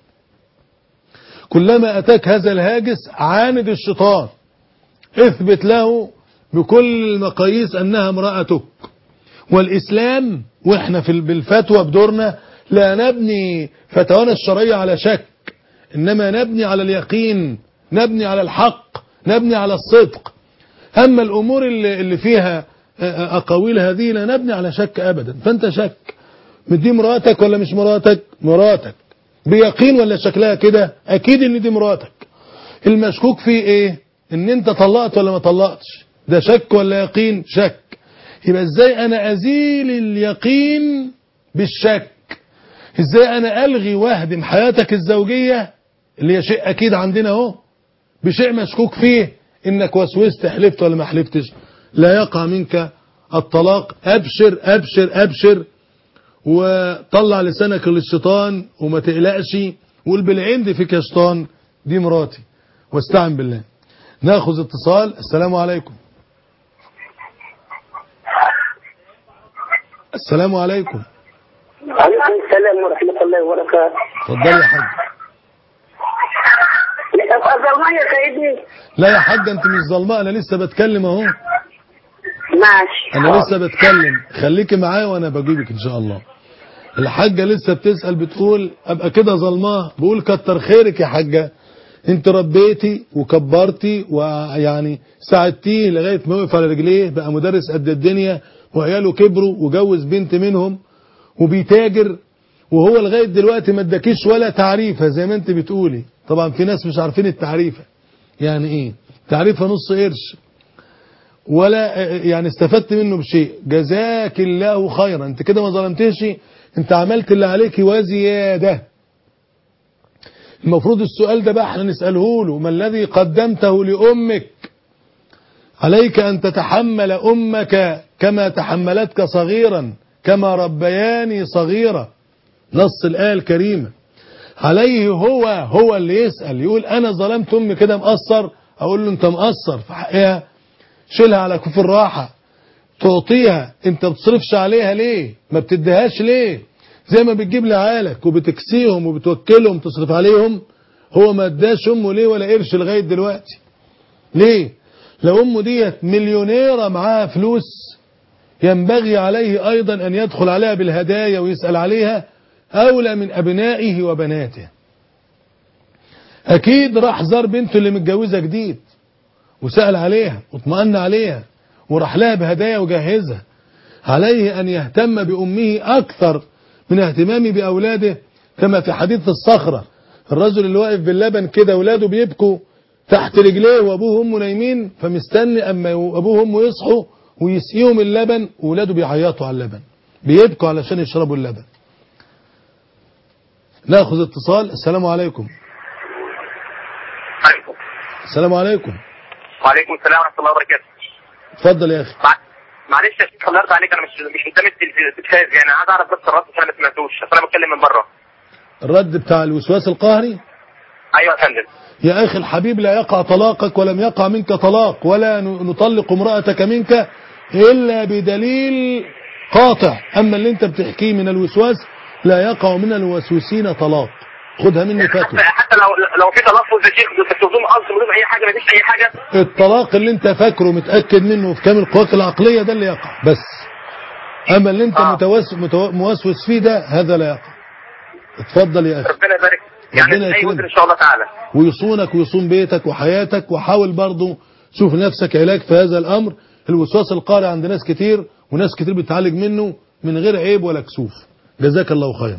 كلما أتاك هذا الهاجس عاند الشيطان اثبت له بكل المقاييس أنها امرأتك والإسلام وإحنا في بالفتوى بدورنا لا نبني فتوانا الشرعية على شك إنما نبني على اليقين نبني على الحق نبني على الصدق أما الأمور اللي, اللي فيها أقاويل هذه لا نبني على شك أبدا فأنت شك دي مراتك ولا مش مراتك مراتك بيقين ولا شكلها كده أكيد إن دي مراتك المشكوك فيه إيه إن أنت طلقت ولا ما طلقتش ده شك ولا يقين شك يبقى إزاي أنا أزيل اليقين بالشك إزاي أنا ألغي واهدم حياتك الزوجية اللي هي شيء أكيد عندنا اهو بشيء مشكوك فيه إنك وسوست حلفت ولا ما حلفتش لا يقع منك الطلاق أبشر أبشر أبشر وطلع لسانك للشيطان وما تقلقش وقول بالعند فيك يا شيطان دي مراتي واستعن بالله ناخذ اتصال السلام عليكم السلام عليكم وعليكم السلام ورحمة الله وبركاته اتفضل يا حاج أظلمها يا سيدي لا يا حاج انت مش ظلماء انا لسه بتكلم اهو ماشي انا لسه بتكلم خليكي معايا وانا بجيبك ان شاء الله الحاجة لسه بتسأل بتقول ابقى كده ظلماه بقول كتر خيرك يا حاجة انت ربيتي وكبرتي ويعني ساعدتيه لغاية ما وقف على رجليه بقى مدرس قد الدنيا وعياله كبروا وجوز بنت منهم وبيتاجر وهو لغاية دلوقتي ما اداكيش ولا تعريفة زي ما انت بتقولي طبعا في ناس مش عارفين التعريفة يعني ايه تعريفة نص قرش ولا يعني استفدت منه بشيء جزاك الله خيرا انت كده ما ظلمتش انت عملت اللي عليك وزيادة المفروض السؤال ده بقى احنا نسأله له ما الذي قدمته لأمك عليك أن تتحمل أمك كما تحملتك صغيرا كما ربياني صغيرة نص الآية الكريمة عليه هو هو اللي يسأل يقول أنا ظلمت أمي كده مقصر أقول له أنت مقصر في حقها شيلها على كف الراحة تعطيها أنت بتصرفش عليها ليه ما بتديهاش ليه زي ما بتجيب لعيالك وبتكسيهم وبتوكلهم تصرف عليهم هو ما اداش أمه ليه ولا قرش لغاية دلوقتي ليه لو أمه ديت مليونيرة معاها فلوس ينبغي عليه أيضا أن يدخل عليها بالهدايا ويسأل عليها أولى من أبنائه وبناته أكيد راح زار بنته اللي متجوزة جديد وسأل عليها واطمأن عليها وراح لها بهدايا وجهزها عليه أن يهتم بأمه أكثر من اهتمامه بأولاده كما في حديث الصخرة الرجل اللي واقف باللبن كده أولاده بيبكوا تحت رجليه وأبوه وأمه نايمين فمستني أما أبوه وأمه يصحوا ويسقيهم اللبن وولاده بيعيطوا على اللبن بيبكوا علشان يشربوا اللبن ناخذ اتصال السلام عليكم عليكم السلام عليكم وعليكم السلام ورحمه الله وبركاته اتفضل يا اخي مع... معلش يا شيخ خلصت عليك انا مش مش قدام التلفاز يعني عايز اعرف بس الرد عشان ما سمعتوش عشان انا بتكلم من بره الرد بتاع الوسواس القهري ايوه يا فندم يا اخي الحبيب لا يقع طلاقك ولم يقع منك طلاق ولا ن- نطلق امرأتك منك إلا بدليل قاطع أما اللي أنت بتحكيه من الوسواس لا يقع من الوسوسين طلاق خدها مني حتى فتوى حتى لو لو في تلفظ يا شيخ بدون قصد بدون اي حاجه مفيش اي حاجه الطلاق اللي انت فاكره متأكد منه في كامل قواك العقلية ده اللي يقع بس اما اللي انت آه. متوس متو- موسوس فيه ده هذا لا يقع اتفضل يا اخي ربنا يبارك ربنا يعني اي يكرمك. وزن ان شاء الله تعالى ويصونك ويصون بيتك وحياتك وحاول برضه شوف لنفسك علاج في هذا الامر الوسواس القهري عند ناس كتير وناس كتير بتعالج منه من غير عيب ولا كسوف جزاك الله خيرا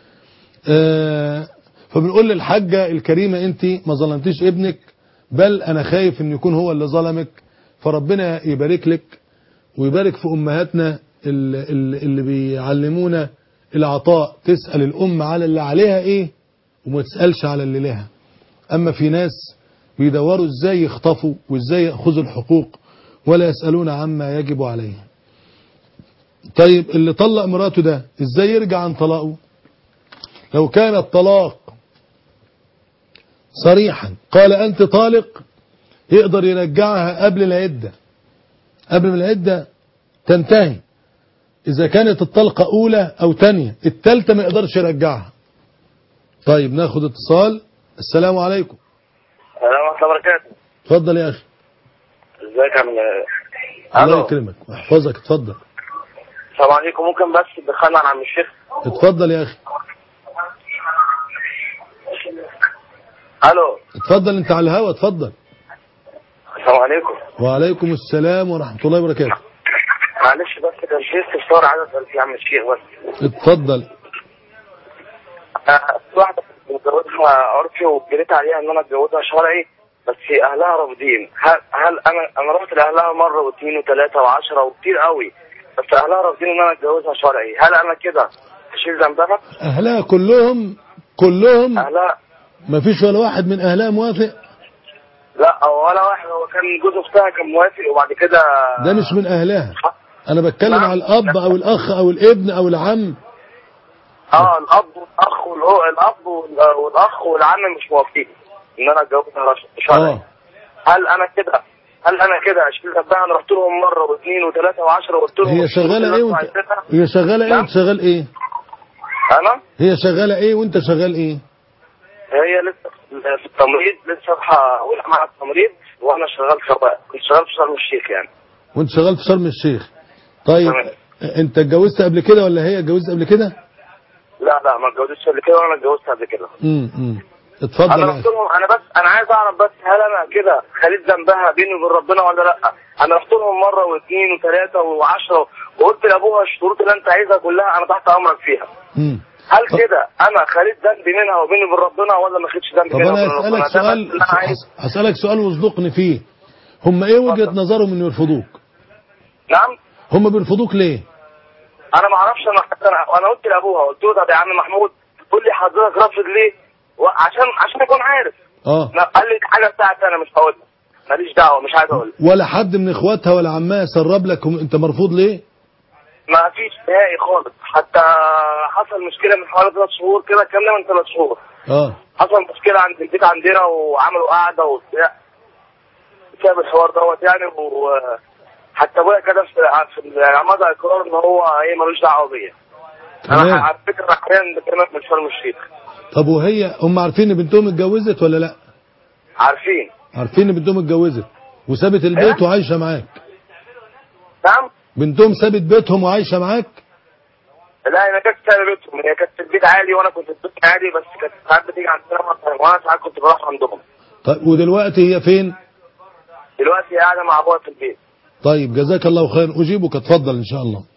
آه فبنقول للحاجة الكريمة انت ما ظلمتيش ابنك بل انا خايف ان يكون هو اللي ظلمك فربنا يبارك لك ويبارك في امهاتنا اللي, اللي اللي بيعلمونا العطاء تسأل الام على اللي عليها ايه وما تسألش على اللي لها اما في ناس بيدوروا ازاي يخطفوا وازاي ياخذوا الحقوق ولا يسألون عما يجب عليهم طيب اللي طلق مراته ده ازاي يرجع عن طلاقه لو كان الطلاق صريحا قال انت طالق يقدر يرجعها قبل العدة قبل ما العدة تنتهي اذا كانت الطلقة اولى او تانية التالتة ما يقدرش يرجعها طيب ناخد اتصال السلام عليكم السلام ورحمه الله وبركاته اتفضل يا اخي ازيك يا عم الله الو يكرمك ويحفظك اتفضل السلام عليكم ممكن بس تدخلنا على عم الشيخ اتفضل يا اخي الو اتفضل انت على الهوا اتفضل السلام عليكم وعليكم السلام ورحمة الله وبركاته معلش بس كان في استفسار عايز اسال فيه يا عم الشيخ بس اتفضل آه، في واحده متجوزها عرفي وجريت عليها ان انا اتجوزها شرعي بس اهلها رافضين هل هل انا انا رحت لاهلها مره واثنين وثلاثه وعشرة وكتير قوي بس اهلها رافضين ان انا اتجوزها شرعي هل انا كده اشيل ذنبها؟ اهلها كلهم كلهم اهلها ما فيش ولا واحد من اهلها موافق لا ولا واحد هو كان جوز اختها كان موافق وبعد كده ده مش من اهلها انا بتكلم نعم. على الاب او الاخ او الابن او العم اه الاب والاخ والهو الاب وال- والاخ والعم مش موافقين ان انا اتجوزها رش- شرعي اه هل انا كده هل انا كده اشيل ذنبها انا رحت لهم مره واثنين وثلاثه وعشرة وقلت لهم هي شغالة ايه وانت عايزينها. هي شغالة ايه نعم. وانت شغال ايه انا هي شغالة ايه وانت شغال ايه هي لسه في التمريض لسه رايحه اولى مع التمريض وانا شغال سواق كنت شغال في شرم الشيخ يعني وانت شغال في شرم الشيخ طيب تمام. انت اتجوزت قبل كده ولا هي اتجوزت قبل كده لا لا ما اتجوزتش قبل كده وانا اتجوزت قبل كده امم امم اتفضل انا يا رحت اخي لهم انا بس انا عايز اعرف بس هل انا كده خليت ذنبها بيني وبين ربنا ولا لا انا رحت لهم مره واثنين وثلاثه وعشرة وقلت لابوها الشروط اللي انت عايزها كلها انا تحت امرك فيها امم هل كده انا خليت ذنبي منها وبيني وبين ربنا ولا ما خدتش ذنبي طب منها انا وبين ربنا اسالك ده بس سؤال اللي انا عايز هس- هسالك سؤال واصدقني فيه هم ايه وجهة اتفضل. نظرهم ان يرفضوك نعم هم بيرفضوك ليه انا ما اعرفش انا حتى انا انا قلت لابوها قلت له طب يا عم محمود قول لي حضرتك رافض ليه وعشان عشان اكون عارف اه لا، قال لي دي حاجه بتاعتي انا مش هقول لك ماليش دعوه مش عايز اقول لك. ولا حد من اخواتها ولا عمها سرب لك هم- انت مرفوض ليه ما فيش نهائي خالص حتى حصل مشكله من حوالي ثلاث شهور كده الكلام ده من ثلاث شهور اه حصل مشكله عند البيت عندنا وعملوا قعده وبتاع بسبب الحوار دوت يعني وحتى ابويا كده في في مضى اقرار ان هو ايه ملوش دعوه بيا انا تمام على فكره حاليا بكلمك من شرم الشيخ طب وهي هم عارفين ان بنتهم اتجوزت ولا لا عارفين عارفين ان بنتهم اتجوزت وسابت البيت إيه؟ وعايشه معاك نعم بنتهم سابت بيتهم وعايشه معاك لا هي كانت سايبه بيتهم هي كانت في البيت عادي وانا كنت في البيت عادي بس كانت ساعات بتيجي عندنا مثلا وانا ساعات كنت بروح عندهم طيب ودلوقتي هي فين دلوقتي هي قاعده مع ابويا في البيت طيب جزاك الله خير أجيبك اتفضل إن شاء الله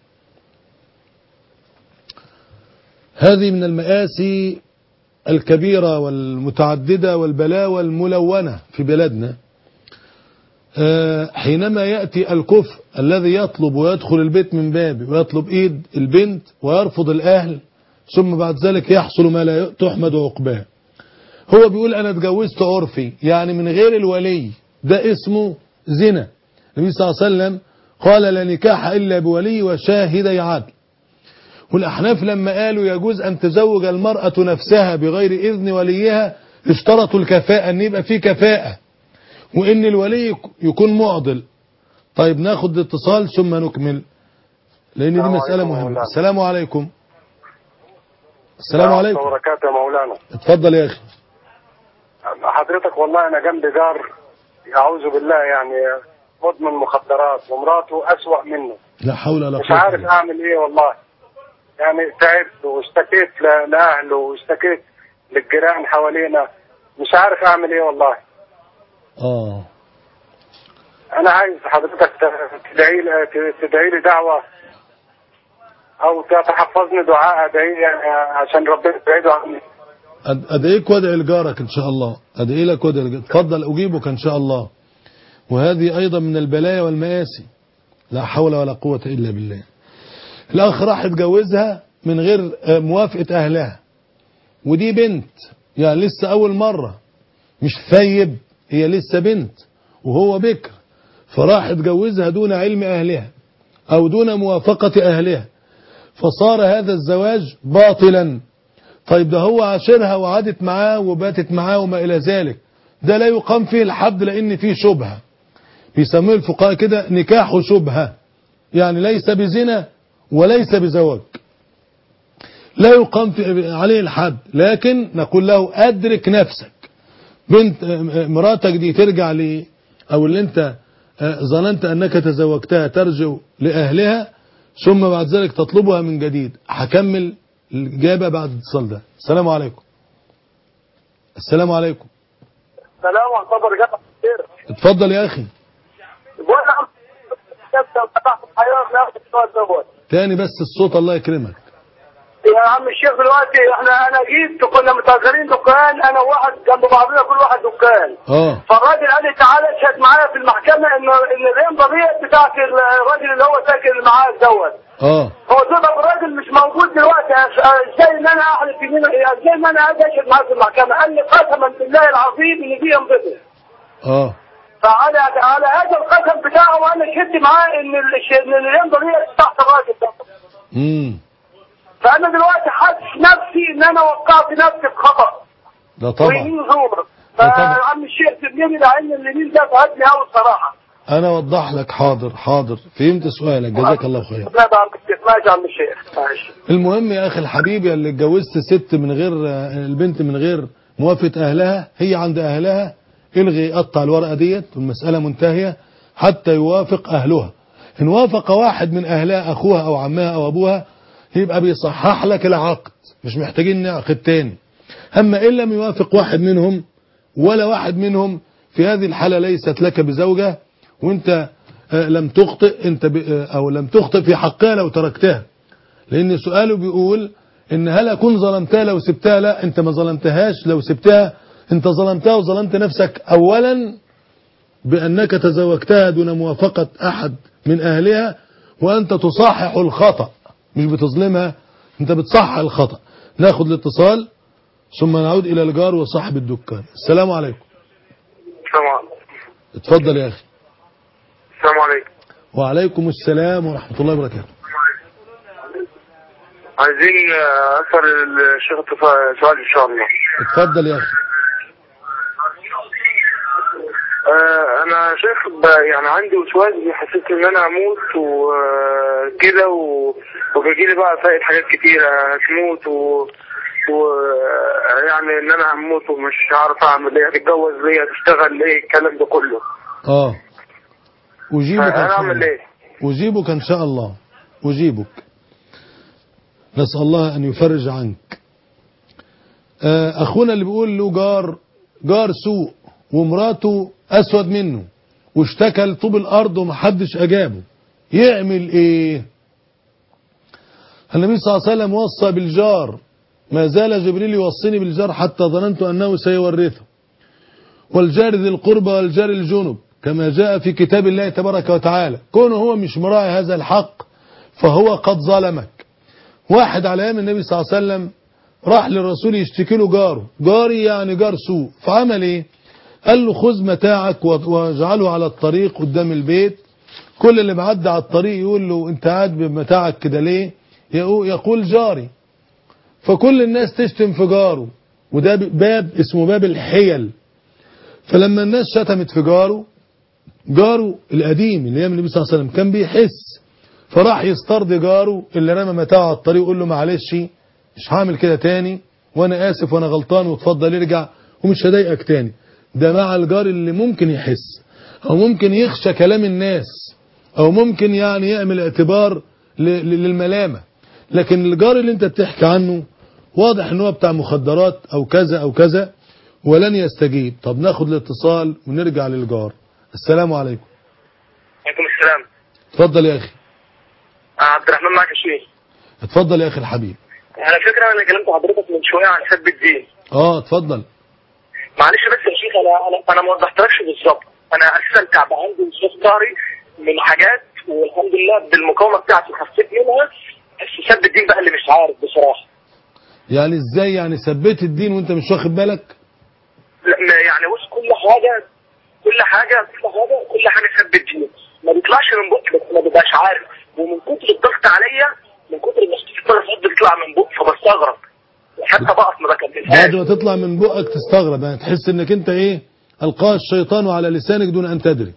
هذه من المآسي الكبيرة والمتعددة والبلاوى الملونة في بلادنا آه، حينما يأتي الكفر الذي يطلب ويدخل البيت من بابه ويطلب إيد البنت ويرفض الأهل ثم بعد ذلك يحصل ما لا تحمد عقباه هو بيقول أنا اتجوزت عرفي يعني من غير الولي ده اسمه زنا النبي صلى الله عليه وسلم قال لا نكاح إلا بولي وشاهدي عدل والأحناف لما قالوا يجوز أن تزوج المرأة نفسها بغير إذن وليها اشترطوا الكفاءة أن يبقى في كفاءة وإن الولي يكون معضل طيب ناخد اتصال ثم نكمل لان دي السلام مسألة عليكم مهمة مولانا. السلام عليكم السلام عليكم وبركاته يا مولانا اتفضل يا اخي حضرتك والله انا جنبي جار اعوذ بالله يعني مدمن مخدرات ومراته اسوأ منه لا حول ولا مش قوة عارف إلا بالله. اعمل ايه والله يعني تعبت واشتكيت ل- لاهله واشتكيت للجيران حوالينا مش عارف اعمل ايه والله اه انا عايز حضرتك ت- تدعي لي تدعي لي دعوه او تتحفظني دعاء ادعي عشان ربنا يبعده عني أد- ادعيك وادعي لجارك ان شاء الله ادعي لك وادعي لجارك اتفضل اجيبك ان شاء الله وهذه ايضا من البلايا والمآسي لا حول ولا قوة الا بالله الاخ راح يتجوزها من غير آه، موافقة اهلها ودي بنت يعني لسه اول مرة مش ثيب هي لسه بنت وهو بكر فراح يتجوزها دون علم اهلها او دون موافقة اهلها فصار هذا الزواج باطلا طيب ده هو عاشرها وعادت معاه وباتت معاه وما إلى ذلك ده لا يقام فيه الحد لأن فيه شبهة بيسموه الفقهاء كده نكاح شبهة يعني ليس بزنا وليس بزواج لا يقام في عليه الحد لكن نقول له أدرك نفسك بنت مراتك دي ترجع ل أو اللي أنت ظننت أنك تزوجتها ترجع لأهلها ثم بعد ذلك تطلبها من جديد هكمل الإجابة بعد الاتصال ده السلام عليكم السلام عليكم سلام ورحمه الله وبركاته خير اتفضل يا أخي بقول لك فتحت الحياه ناخد السؤال دوت تاني بس الصوت الله يكرمك يا عم الشيخ دلوقتي احنا انا جيت كنا متاجرين دكان انا وواحد جنب بعضنا كل واحد دكان اه فالراجل قال لي تعالى اشهد معايا في المحكمه ان ان الامضه ديت بتاعت الراجل اللي هو ساكن اللي معاك دوت اه هو ده الراجل مش موجود دلوقتي ازاي ان انا احلف يمين ازاي ان انا اجي اشهد معاه في المحكمه قال لي قسما بالله العظيم ان دي امضتي اه فعلى على هذا القسم بتاعه وانا شهدت معاه ان ال- ان الامضه ديت تحت الراجل ده امم فانا دلوقتي حاسس نفسي ان انا وقعت نفسي في خطا ده طبعا ويمين زور ده طبعا. فعم الشيخ سيبني لان اليمين ده فهدني قوي الصراحه انا اوضح لك حاضر حاضر فهمت سؤالك جزاك الله خير لا ده عم الشيخ ماشي يا عم الشيخ ماشي المهم يا اخي الحبيب يا اللي اتجوزت ست من غير البنت من غير موافقة اهلها هي عند اهلها الغي قطع الورقة ديت والمسألة منتهية حتى يوافق اهلها ان وافق واحد من اهلها اخوها او عمها او ابوها يبقى بيصحح لك العقد مش محتاجين نعقد تاني اما ان لم يوافق واحد منهم ولا واحد منهم في هذه الحالة ليست لك بزوجة وانت آه، لم تخطئ انت ب- آه، او لم تخطئ في حقها لو تركتها لان سؤاله بيقول ان هل اكون ظلمتها لو سبتها لا انت ما ظلمتهاش لو سبتها انت ظلمتها وظلمت نفسك اولا بانك تزوجتها دون موافقة احد من اهلها وانت تصحح الخطأ مش بتظلمها انت بتصحح الخطأ ناخد الاتصال ثم نعود الى الجار وصاحب الدكان السلام عليكم السلام عليكم اتفضل يا اخي السلام عليكم وعليكم السلام ورحمة الله وبركاته عايزين اسال الشيخ سؤال ان شاء الله اتفضل يا اخي آه، انا شايف ب- يعني عندي وسواس بيحسسني ان انا هموت وكده و... وبيجي لي بقى فايت حاجات كتيره هتموت و... و يعني ان انا هموت ومش هعرف اعمل ايه هتتجوز ليه هتشتغل ليه الكلام ده كله اه اجيبك ان انا شاء اعمل الله ايه اجيبك ان شاء الله اجيبك نسأل الله ان يفرج عنك آه، اخونا اللي بيقول له جار جار سوء ومراته اسود منه واشتكى لطوب الارض ومحدش اجابه يعمل ايه النبي صلى الله عليه وسلم وصى بالجار ما زال جبريل يوصيني بالجار حتى ظننت انه سيورثه والجار ذي القربى والجار الجنب كما جاء في كتاب الله تبارك وتعالى كونه هو مش مراعي هذا الحق فهو قد ظلمك واحد على ايام النبي صلى الله عليه وسلم راح للرسول يشتكي له جاره جاري يعني جار سوء فعمل ايه قال له خذ متاعك واجعله على الطريق قدام البيت كل اللي معدي على الطريق يقول له انت قاعد بمتاعك كده ليه يقو- يقول جاري فكل الناس تشتم في جاره وده باب اسمه باب الحيل فلما الناس شتمت في جاره جاره القديم اللي ايام النبي صلى الله عليه وسلم كان بيحس فراح يسترضي جاره اللي رمى متاعه على الطريق ويقول له معلش مش هعمل كده تاني وانا اسف وانا غلطان وتفضل ارجع ومش هضايقك تاني ده مع الجار اللي ممكن يحس او ممكن يخشى كلام الناس او ممكن يعني يعمل اعتبار ل- ل- للملامه لكن الجار اللي انت بتحكي عنه واضح ان هو بتاع مخدرات او كذا او كذا ولن يستجيب طب ناخد الاتصال ونرجع للجار السلام عليكم عليكم السلام اتفضل يا اخي عبد الرحمن معك يا شيخ اتفضل يا اخي الحبيب على فكره انا كلمت حضرتك من شويه عن سب الدين اه اتفضل معلش بس يا شيخ انا انا انا ما وضحتلكش بالظبط انا اساسا تعب عندي وصوت طاري من حاجات والحمد لله بالمقاومه بتاعتي خفيت منها بس سب الدين بقى اللي مش عارف بصراحه يعني ازاي يعني ثبت الدين وانت مش واخد بالك لا ما يعني بص كل حاجه كل حاجه كل حاجه كل حاجه سب الدين ما بيطلعش من بقي بس ما ببقاش عارف ومن كتر الضغط عليا من كتر ما الضغط بتطلع من بقي فبستغرب حتى بقف ما بكملهاش بعد ما تطلع من بقك تستغرب يعني تحس انك انت ايه القاه الشيطان على لسانك دون ان تدري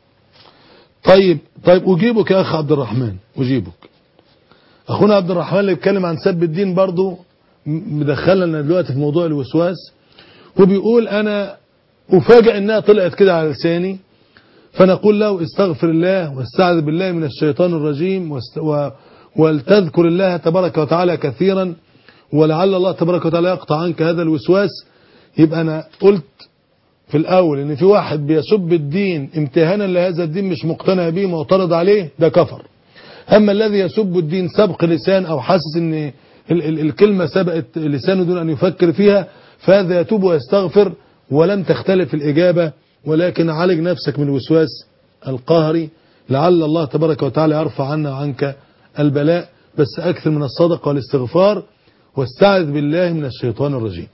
طيب طيب اجيبك يا اخ عبد الرحمن اجيبك اخونا عبد الرحمن اللي بيتكلم عن سب الدين برضه م- مدخلنا دلوقتي في موضوع الوسواس وبيقول انا افاجئ انها طلعت كده على لساني فنقول له استغفر الله واستعذ بالله من الشيطان الرجيم واست... و... ولتذكر الله تبارك وتعالى كثيرا ولعل الله تبارك وتعالى يقطع عنك هذا الوسواس يبقى انا قلت في الاول ان في واحد بيسب الدين امتهانا لهذا الدين مش مقتنع به معترض عليه ده كفر اما الذي يسب الدين سبق لسان او حاسس ان ال ال الكلمه سبقت لسانه دون ان يفكر فيها فهذا يتوب ويستغفر ولم تختلف الاجابه ولكن عالج نفسك من الوسواس القهري لعل الله تبارك وتعالى يرفع عنا وعنك البلاء بس اكثر من الصدقه والاستغفار واستعذ بالله من الشيطان الرجيم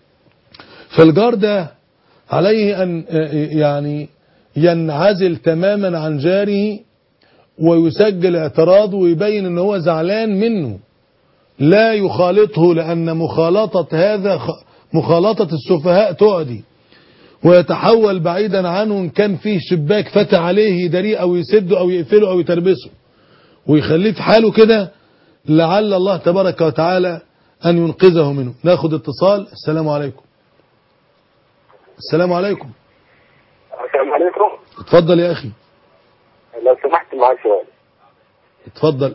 فالجار ده عليه أن يعني ينعزل تماما عن جاره ويسجل اعتراضه ويبين ان هو زعلان منه لا يخالطه لأن مخالطة هذا خ- مخالطة السفهاء تؤدي ويتحول بعيدا عنه إن كان فيه شباك فتح عليه يداريه أو يسده أو يقفله أو يتربسه ويخليه في حاله كده لعل الله تبارك وتعالى أن ينقذه منه ناخد اتصال السلام عليكم السلام عليكم السلام عليكم اتفضل يا أخي لو سمحت معاك سؤال اتفضل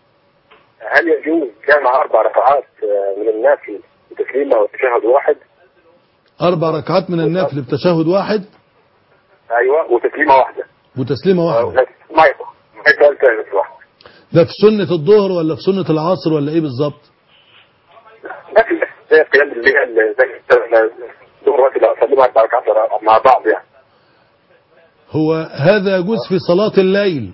هل يجوز جمع اربع ركعات آه، من النافل بتسليمه وتشهد واحد؟ أربع ركعات من النافل بتشهد واحد ايوه وتسليمه واحده وتسليمة واحدة ما ما ما سؤال تاني بس واحد ده في سنة الظهر ولا في سنة العصر ولا ايه بالظبط نافل زي قيام الليل زي دور وقت لو اصليها اربع ركعات مع بعض يعني هو هذا يجوز في صلاة الليل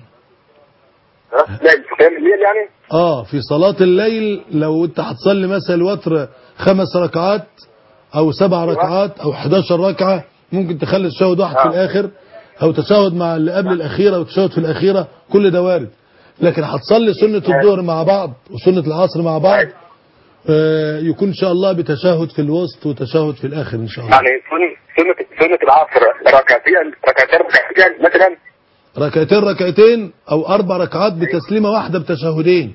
ها؟ لا في قيام الليل يعني؟ اه في صلاة الليل لو انت هتصلي مثلا الوتر خمس ركعات او سبع ركعات او 11 ركعة ممكن تخلي تشهد واحد في آه. الاخر او تشهد مع اللي قبل الاخيرة وتشهد في الاخيرة كل ده وارد لكن هتصلي سنة الظهر مع بعض وسنة العصر مع بعض آه يكون ان شاء الله بتشهد في الوسط وتشهد في الاخر ان شاء الله يعني سنة سنة سنة العصر ركعتين ركعتين ركعتين مثلا ركعتين ركعتين او اربع ركعات بتسليمة واحدة بتشهدين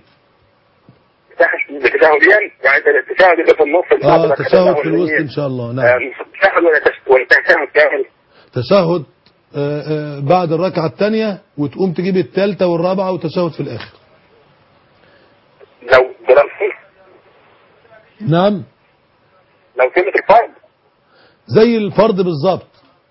بتشهدين يعني التشهد اللي في النص اللي اه بعد الركعتين تشهد في الوسط الأولانيين. ان شاء الله آه، نعم تشهد ولا تش- ولا تشهد كامل تشهد آه، آه، بعد الركعة الثانية وتقوم تجيب الثالثة والرابعة وتشهد في الآخر لو ده لو نعم لو سنة الفرض زي الفرض بالظبط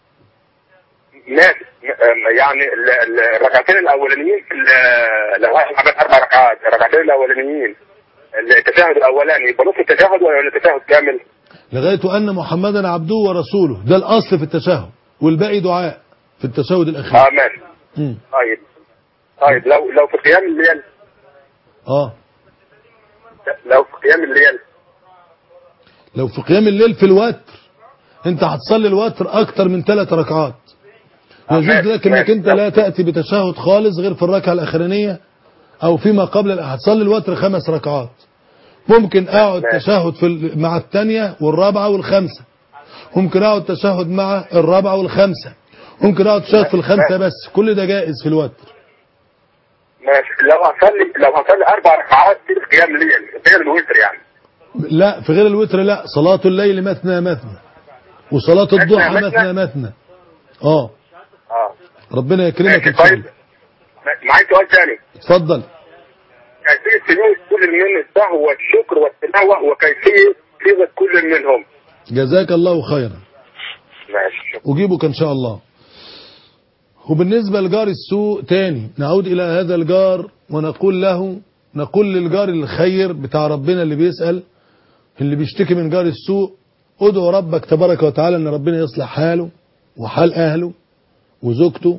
ماشي م- يعني ال- ال- الركعتين الاولانيين في ال- لو واحد عمل اربع ركعات الركعتين الاولانيين التشهد الاولاني يبقى نص التشهد ولا التشهد كامل؟ لغاية أن محمدا عبده ورسوله ده الأصل في التشهد والباقي دعاء في التشهد الأخير اه ماشي مم. طيب طيب لو لو في قيام الليل اه لو في قيام الليل لو في قيام الليل في الوتر انت هتصلي الوتر اكتر من ثلاث ركعات آه، يجوز ماشي، لك انك ماشي. انت لا تأتي بتشهد خالص غير في الركعة الاخرانية او فيما قبل هتصلي الوتر خمس ركعات ممكن اقعد ماشي. تشهد في ال- مع الثانية والرابعة والخامسة ممكن اقعد تشهد مع الرابعة والخامسة ممكن اقعد شهر في الخمسة بس كل ده جائز في الوتر ماشي لو هصلي لو هصلي اربع ركعات في قيام الليل غير الوتر يعني لا في غير الوتر لا صلاة الليل مثنى مثنى وصلاة الضحى مثنى؟ مثنى مثنى اه اه ربنا يكرمك ماشي ان شاء طيب الله معايا سؤال ثاني اتفضل كيفية سجود كل من السهو والشكر والتلاوة وكيفية صيغة كل منهم جزاك الله خيرا ماشي شكرا أجيبك إن شاء الله وبالنسبة لجار السوء تاني نعود إلى هذا الجار ونقول له نقول للجار الخير بتاع ربنا اللي بيسأل اللي بيشتكي من جار السوء ادعو ربك تبارك وتعالى ان ربنا يصلح حاله وحال اهله وزوجته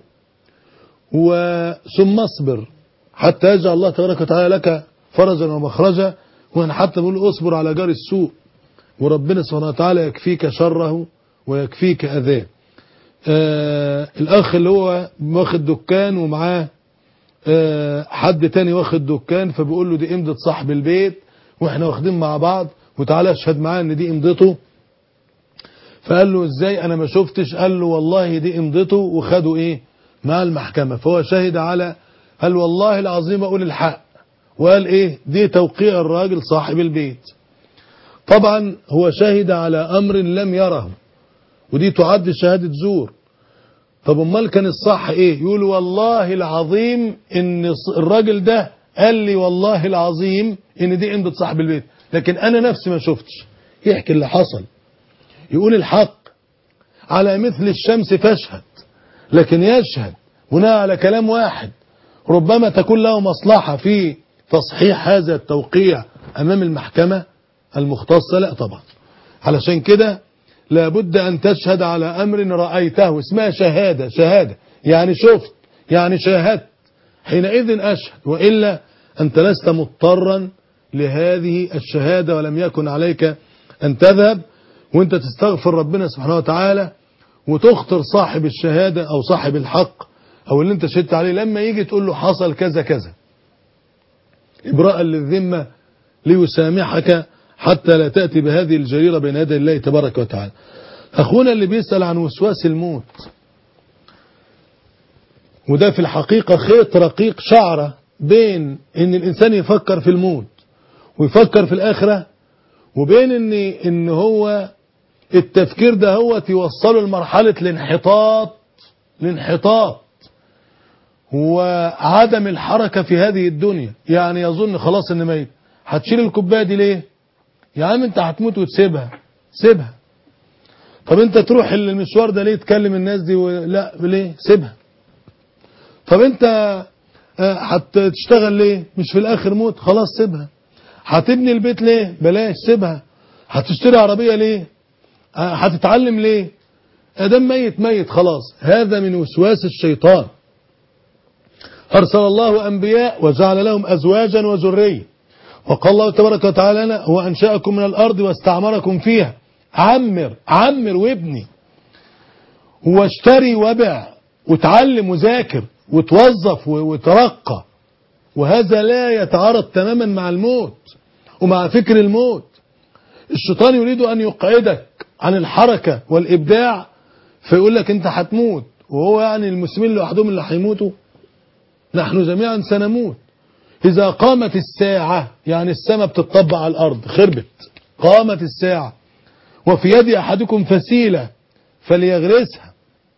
وثم اصبر حتى يجعل الله تبارك وتعالى لك فرجا ومخرجا وان حتى بنقول اصبر على جار السوء وربنا سبحانه وتعالى يكفيك شره ويكفيك اذاه آه الاخ اللي هو واخد دكان ومعاه آه حد تاني واخد دكان فبيقول له دي امضة صاحب البيت واحنا واخدين مع بعض وتعالى اشهد معاه ان دي امضته فقال له ازاي انا ما شفتش قال له والله دي امضته وخدوا ايه مع المحكمة فهو شهد على قال والله العظيم اقول الحق وقال ايه دي توقيع الراجل صاحب البيت طبعا هو شهد على امر لم يره ودي تعد شهادة زور طب امال كان الصح ايه يقول والله العظيم ان الراجل ده قال لي والله العظيم ان دي امضة صاحب البيت لكن انا نفسي ما شفتش يحكي اللي حصل يقول الحق على مثل الشمس فاشهد لكن يشهد بناء على كلام واحد ربما تكون له مصلحة في تصحيح هذا التوقيع امام المحكمة المختصة لا طبعا علشان كده لابد أن تشهد على أمر رأيته اسمها شهادة شهادة يعني شفت يعني شاهدت حينئذ أشهد وإلا أنت لست مضطرا لهذه الشهادة ولم يكن عليك أن تذهب وانت تستغفر ربنا سبحانه وتعالى وتخطر صاحب الشهادة أو صاحب الحق أو اللي انت شهدت عليه لما يجي تقول له حصل كذا كذا إبراء للذمة ليسامحك حتى لا تأتي بهذه الجريرة بين يدي الله تبارك وتعالى أخونا اللي بيسأل عن وسواس الموت وده في الحقيقة خيط رقيق شعرة بين ان الانسان يفكر في الموت ويفكر في الاخرة وبين ان, إن هو التفكير ده هو يوصله لمرحلة الانحطاط الانحطاط وعدم الحركة في هذه الدنيا يعني يظن خلاص ان ميت هتشيل الكوبايه دي ليه يا عم انت هتموت وتسيبها سيبها طب انت تروح المشوار ده ليه تكلم الناس دي و... لا ليه سيبها طب انت هتشتغل ليه مش في الاخر موت خلاص سيبها هتبني البيت ليه بلاش سيبها هتشتري عربية ليه هتتعلم ليه ادم ميت ميت خلاص هذا من وسواس الشيطان ارسل الله انبياء وجعل لهم ازواجا وذريه وقال الله تبارك وتعالى لنا هو انشاكم من الارض واستعمركم فيها عمر عمر وابني واشتري وبع وتعلم وذاكر وتوظف وترقى وهذا لا يتعارض تماما مع الموت ومع فكر الموت الشيطان يريد أن يقعدك عن الحركة والإبداع فيقول لك أنت هتموت وهو يعني المسلمين لوحدهم اللي هيموتوا نحن جميعا سنموت إذا قامت الساعة يعني السماء بتطبع على الأرض خربت قامت الساعة وفي يد أحدكم فسيلة فليغرسها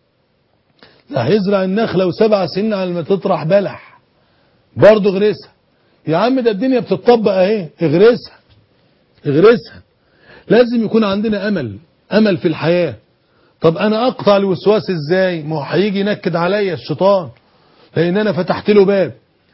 لا هيزرع النخلة وسبع سنين على ما تطرح بلح برضه اغرسها يا عم ده الدنيا بتطبق اهي اغرسها اغرسها لازم يكون عندنا امل امل في الحياة طب انا اقطع الوسواس ازاي ما هو هيجي ينكد عليا الشيطان لان انا فتحت له باب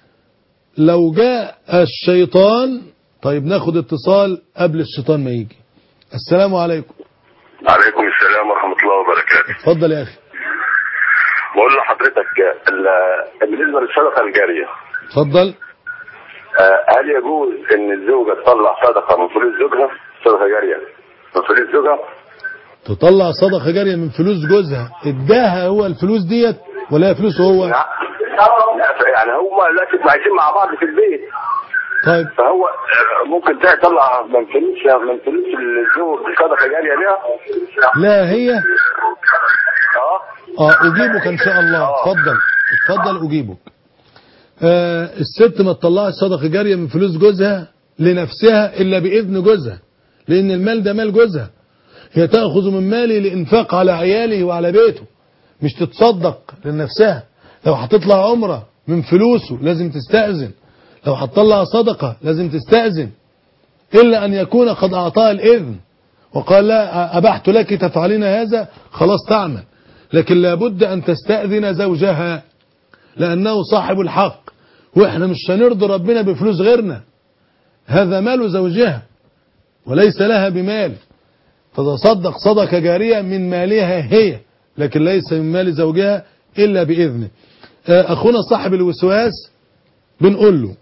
لو جاء الشيطان طيب ناخد اتصال قبل الشيطان ما يجي السلام عليكم عليكم السلام ورحمة الله وبركاته اتفضل يا اخي بقول لحضرتك ال- بالنسبة للصدقة الجارية اتفضل آه، هل يجوز ان الزوجة تطلع صدقة من فلوس زوجها صدقة جارية من فلوس زوجها تطلع صدقة جارية من فلوس جوزها اداها هو الفلوس ديت ولا هي فلوس هو لا لا، يعني هما دلوقتي عايشين مع بعض في البيت طيب فهو آه، ممكن تطلع من فلوس من فلوس الزوج صدقة جارية ليها لا هي اه اه اجيبك ان شاء الله اتفضل اتفضل اجيبك آه الست ما تطلعش صدقه جاريه من فلوس جوزها لنفسها الا باذن جوزها لان المال ده مال جوزها هي تاخذ من مالي لانفاق على عياله وعلى بيته مش تتصدق لنفسها لو هتطلع عمره من فلوسه لازم تستأذن لو هتطلع صدقه لازم تستأذن الا ان يكون قد اعطاها الاذن وقال لا أبحت لك تفعلين هذا خلاص تعمل لكن لابد أن تستأذن زوجها لأنه صاحب الحق وإحنا مش هنرضي ربنا بفلوس غيرنا هذا مال زوجها وليس لها بمال تتصدق صدقة جارية من مالها هي لكن ليس من مال زوجها إلا بإذنه آه، أخونا صاحب الوسواس بنقول له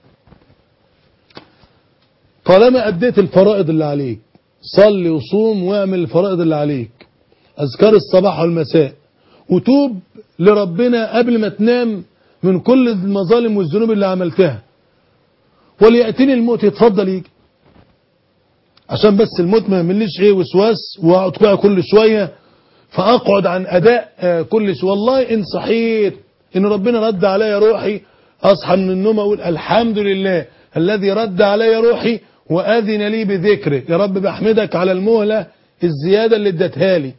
طالما أديت الفرائض اللي عليك صلي وصوم واعمل الفرائض اللي عليك أذكار الصباح والمساء وتوب لربنا قبل ما تنام من كل المظالم والذنوب اللي عملتها وليأتيني الموت يتفضل يجي عشان بس الموت ما يعمليش ايه وسواس واقعد بقى كل شويه فاقعد عن اداء آه، كل شويه والله ان صحيت ان ربنا رد عليا روحي اصحى من النوم اقول الحمد لله الذي رد عليا روحي واذن لي بذكره يا رب بحمدك على المهله الزياده اللي اديتها لي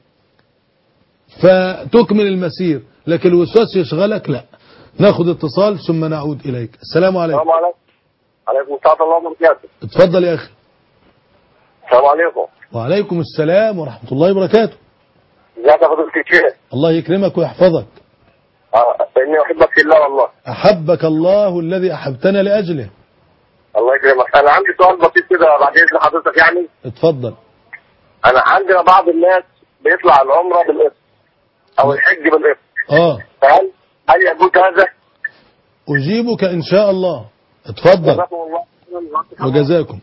فتكمل المسير لكن الوسواس يشغلك لا ناخد اتصال ثم نعود اليك السلام عليكم السلام عليكم عليكم السلام ورحمة الله وبركاته اتفضل يا اخي السلام عليكم وعليكم السلام ورحمه الله وبركاته ازيك يا فضيلة الشيخ الله يكرمك ويحفظك آه، اني احبك في الله والله أحبك الله الذي أحبتنا لأجله الله يكرمك انا عندي سؤال بسيط كده بعد اذن حضرتك يعني اتفضل انا عندنا بعض الناس بيطلع العمره بالقسط او الحج بالقسط آه فهل هل يجوز هذا؟ أجيبك إن شاء الله اتفضل جزاكم الله خيراً. وجزاكم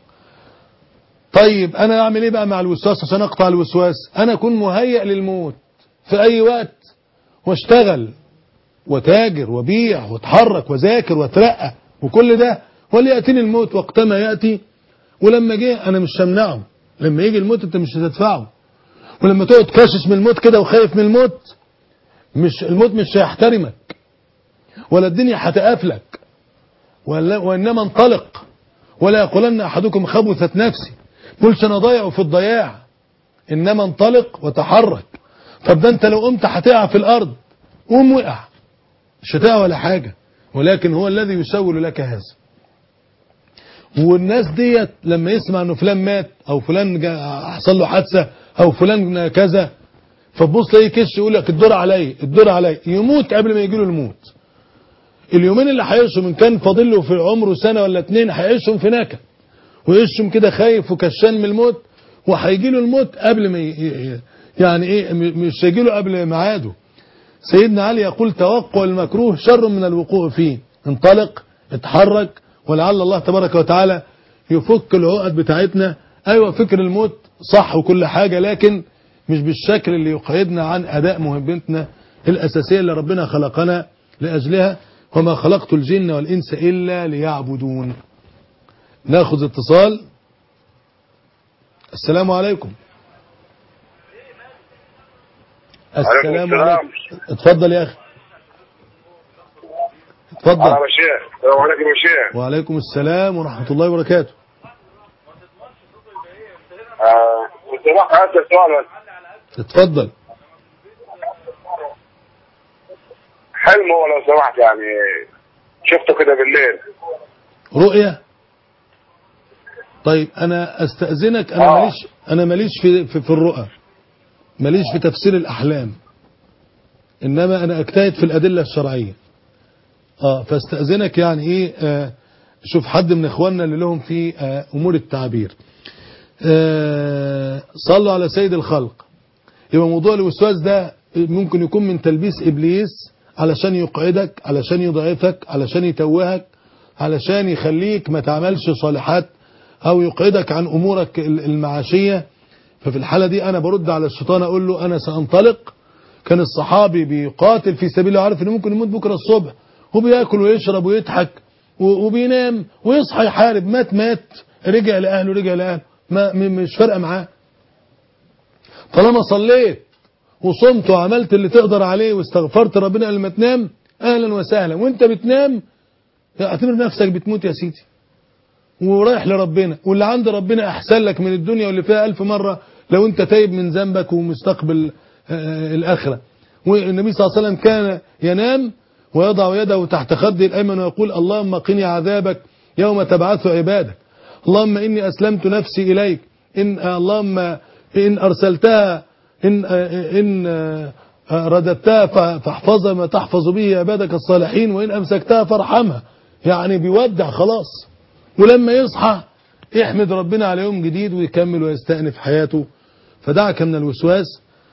طيب أنا أعمل إيه بقى مع الوسواس عشان أقطع الوسواس أنا أكون مهيئ للموت في أي وقت واشتغل وتاجر وبيع واتحرك وذاكر واترقى وكل ده وليأتيني الموت وقتما يأتي ولما جه أنا مش همنعه لما يجي الموت أنت مش هتدفعه ولما تقعد كاشش من الموت كده وخايف من الموت مش الموت مش هيحترمك ولا الدنيا هتقفلك ولا وإنما انطلق ولا يقولن أحدكم خبثت نفسي قلش أنا ضايع في الضياع إنما انطلق وتحرك طب ده أنت لو قمت هتقع في الأرض قوم وقع مش هتقع ولا حاجة ولكن هو الذي يسول لك هذا والناس ديت لما يسمع انه فلان مات او فلان جا- حصل له حادثه او فلان كذا فتبص تلاقيه كش يقول لك الدور عليا الدور عليا يموت قبل ما يجي له الموت اليومين اللي هيعيشهم ان كان فاضل له في عمره سنه ولا اتنين هيعيشهم في نكد ويعيشهم كده خايف وكشان من الموت وهيجي له الموت قبل ما ي- ي- يعني ايه م- مش هيجي له قبل ميعاده سيدنا علي يقول توقع المكروه شر من الوقوع فيه انطلق اتحرك ولعل الله تبارك وتعالى يفك العقد بتاعتنا ايوه فكر الموت صح وكل حاجة لكن مش بالشكل اللي يقيدنا عن اداء مهمتنا الاساسية اللي ربنا خلقنا لاجلها وما خلقت الجن والانس الا ليعبدون ناخذ اتصال السلام عليكم السلام السلام. عليكم اتفضل يا اخي انا اتفضل بشير السلام عليكم يا شيخ وعليكم السلام ورحمة الله وبركاته آه، كنت راح اسال سؤال بس اتفضل حلم هو لو سمحت يعني شفته كده بالليل رؤية طيب انا استأذنك انا آه. ماليش انا ماليش في, في, في الرؤى ماليش في تفسير الاحلام انما انا اجتهد في الادلة الشرعية اه فاستأذنك يعني ايه آه شوف حد من اخواننا اللي لهم في آه امور التعبير آه صلوا على سيد الخلق يبقى موضوع الوسواس ده ممكن يكون من تلبيس ابليس علشان يقعدك علشان يضعفك علشان يتوهك علشان يخليك ما تعملش صالحات او يقعدك عن امورك المعاشية ففي الحالة دي انا برد على الشيطان اقول له انا سانطلق كان الصحابي بيقاتل في سبيل الله عارف انه ممكن يموت بكره الصبح وبياكل ويشرب ويضحك و- وبينام ويصحى يحارب مات مات رجع لاهله رجع لاهله ما م- مش فارقه معاه طالما صليت وصمت وعملت اللي تقدر عليه واستغفرت ربنا قبل ما تنام اهلا وسهلا وانت بتنام اعتبر نفسك بتموت يا سيدي ورايح لربنا واللي عند ربنا احسن لك من الدنيا واللي فيها الف مرة لو انت تايب من ذنبك ومستقبل آه، الاخرة والنبي صلى الله عليه وسلم كان ينام ويضع يده تحت خده الايمن ويقول اللهم قني عذابك يوم تبعث عبادك اللهم اني اسلمت نفسي اليك ان آه، اللهم ان ارسلتها ان آه، ان آه، رددتها ف- فاحفظها ما تحفظ به عبادك الصالحين وان امسكتها فارحمها يعني بيودع خلاص ولما يصحى يحمد ربنا على يوم جديد ويكمل ويستأنف حياته فدعك من الوسواس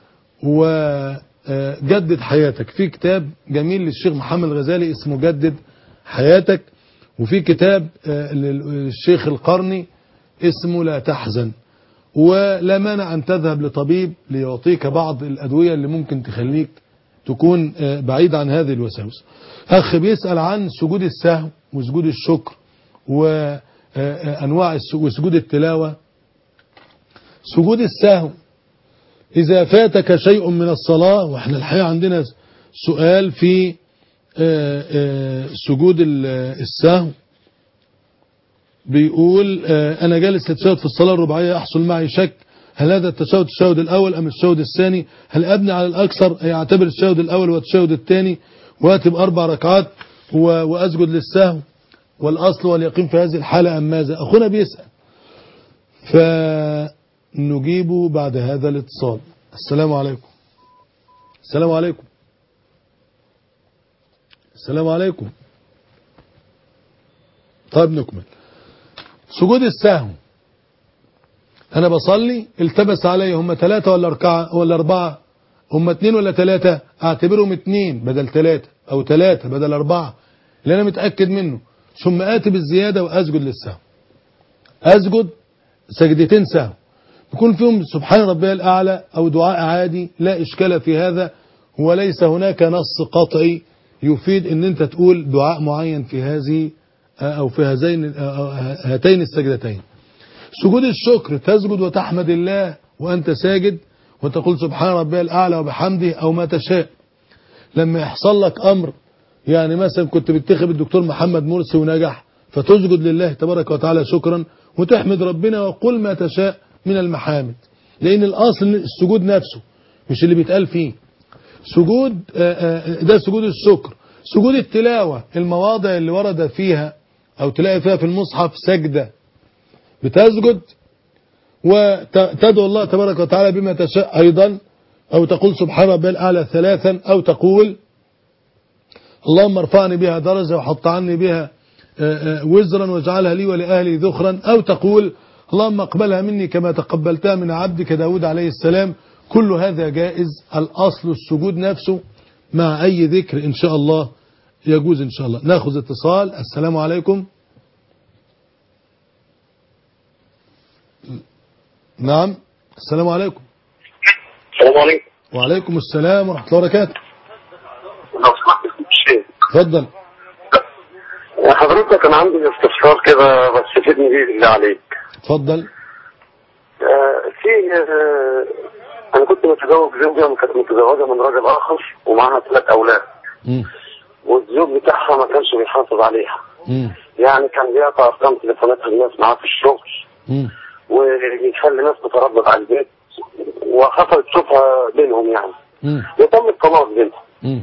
وجدد حياتك في كتاب جميل للشيخ محمد الغزالي اسمه جدد حياتك وفي كتاب آه، للشيخ القرني اسمه لا تحزن ولا مانع أن تذهب لطبيب ليعطيك بعض الأدوية اللي ممكن تخليك تكون آه، بعيد عن هذه الوساوس أخ بيسأل عن سجود السهو وسجود الشكر وأنواع وسجود التلاوة سجود السهو إذا فاتك شيء من الصلاة وإحنا الحقيقة عندنا سؤال في آه، آه، سجود ال- السهو بيقول آه، أنا جالس للتشهد في الصلاة الرباعية يحصل معي شك هل هذا التشهد التشهد الأول أم التشهد الثاني هل أبني على الأكثر أي أعتبر التشهد الأول والتشهد الثاني وأتي بأربع ركعات و- وأسجد للسهو والأصل واليقين في هذه الحالة أم ماذا أخونا بيسأل فنجيبه بعد هذا الاتصال السلام عليكم السلام عليكم السلام عليكم طيب نكمل سجود السهو انا بصلي التبس علي هم ثلاثة ولا اركعة ولا اربعة هم اتنين ولا ثلاثة اعتبرهم اتنين بدل ثلاثة او ثلاثة بدل اربعة اللي انا متأكد منه ثم اتي بالزيادة واسجد للسهو اسجد سجدتين سهو يكون فيهم سبحان ربي الأعلى أو دعاء عادي لا إشكال في هذا وليس هناك نص قطعي يفيد ان انت تقول دعاء معين في هذه او في هذين هاتين السجدتين سجود الشكر تسجد وتحمد الله وانت ساجد وتقول سبحان ربي الأعلى وبحمده او ما تشاء لما يحصل لك امر يعني مثلا كنت بتخب الدكتور محمد مرسي ونجح فتسجد لله تبارك وتعالى شكرا وتحمد ربنا وقل ما تشاء من المحامد لان الاصل السجود نفسه مش اللي بيتقال فيه سجود ده سجود الشكر سجود التلاوة المواضع اللي ورد فيها او تلاقي فيها في المصحف سجدة بتسجد وتدعو الله تبارك وتعالى بما تشاء ايضا او تقول سبحان ربي الاعلى ثلاثا او تقول اللهم ارفعني بها درجة وحط عني بها وزرا واجعلها لي ولأهلي ذخرا أو تقول اللهم اقبلها مني كما تقبلتها من عبدك داود عليه السلام كل هذا جائز الأصل السجود نفسه مع أي ذكر إن شاء الله يجوز إن شاء الله ناخذ اتصال السلام عليكم نعم السلام عليكم السلام عليكم وعليكم السلام ورحمة الله وبركاته لو سمحت يا شيخ اتفضل حضرتك انا عندي استفسار كده بس فيدني بيه بالله عليك اتفضل آه، في آه، انا كنت متزوج زوجة كانت متزوجة من راجل اخر ومعاها ثلاث اولاد مم. والزوج بتاعها ما كانش بيحافظ عليها مم. يعني كان بيقطع ارقام تليفونات الناس معاه في الشغل مم. ويخلي ناس تتردد على البيت وحصلت شبهه بينهم يعني مم. وتم الطلاق بينهم مم.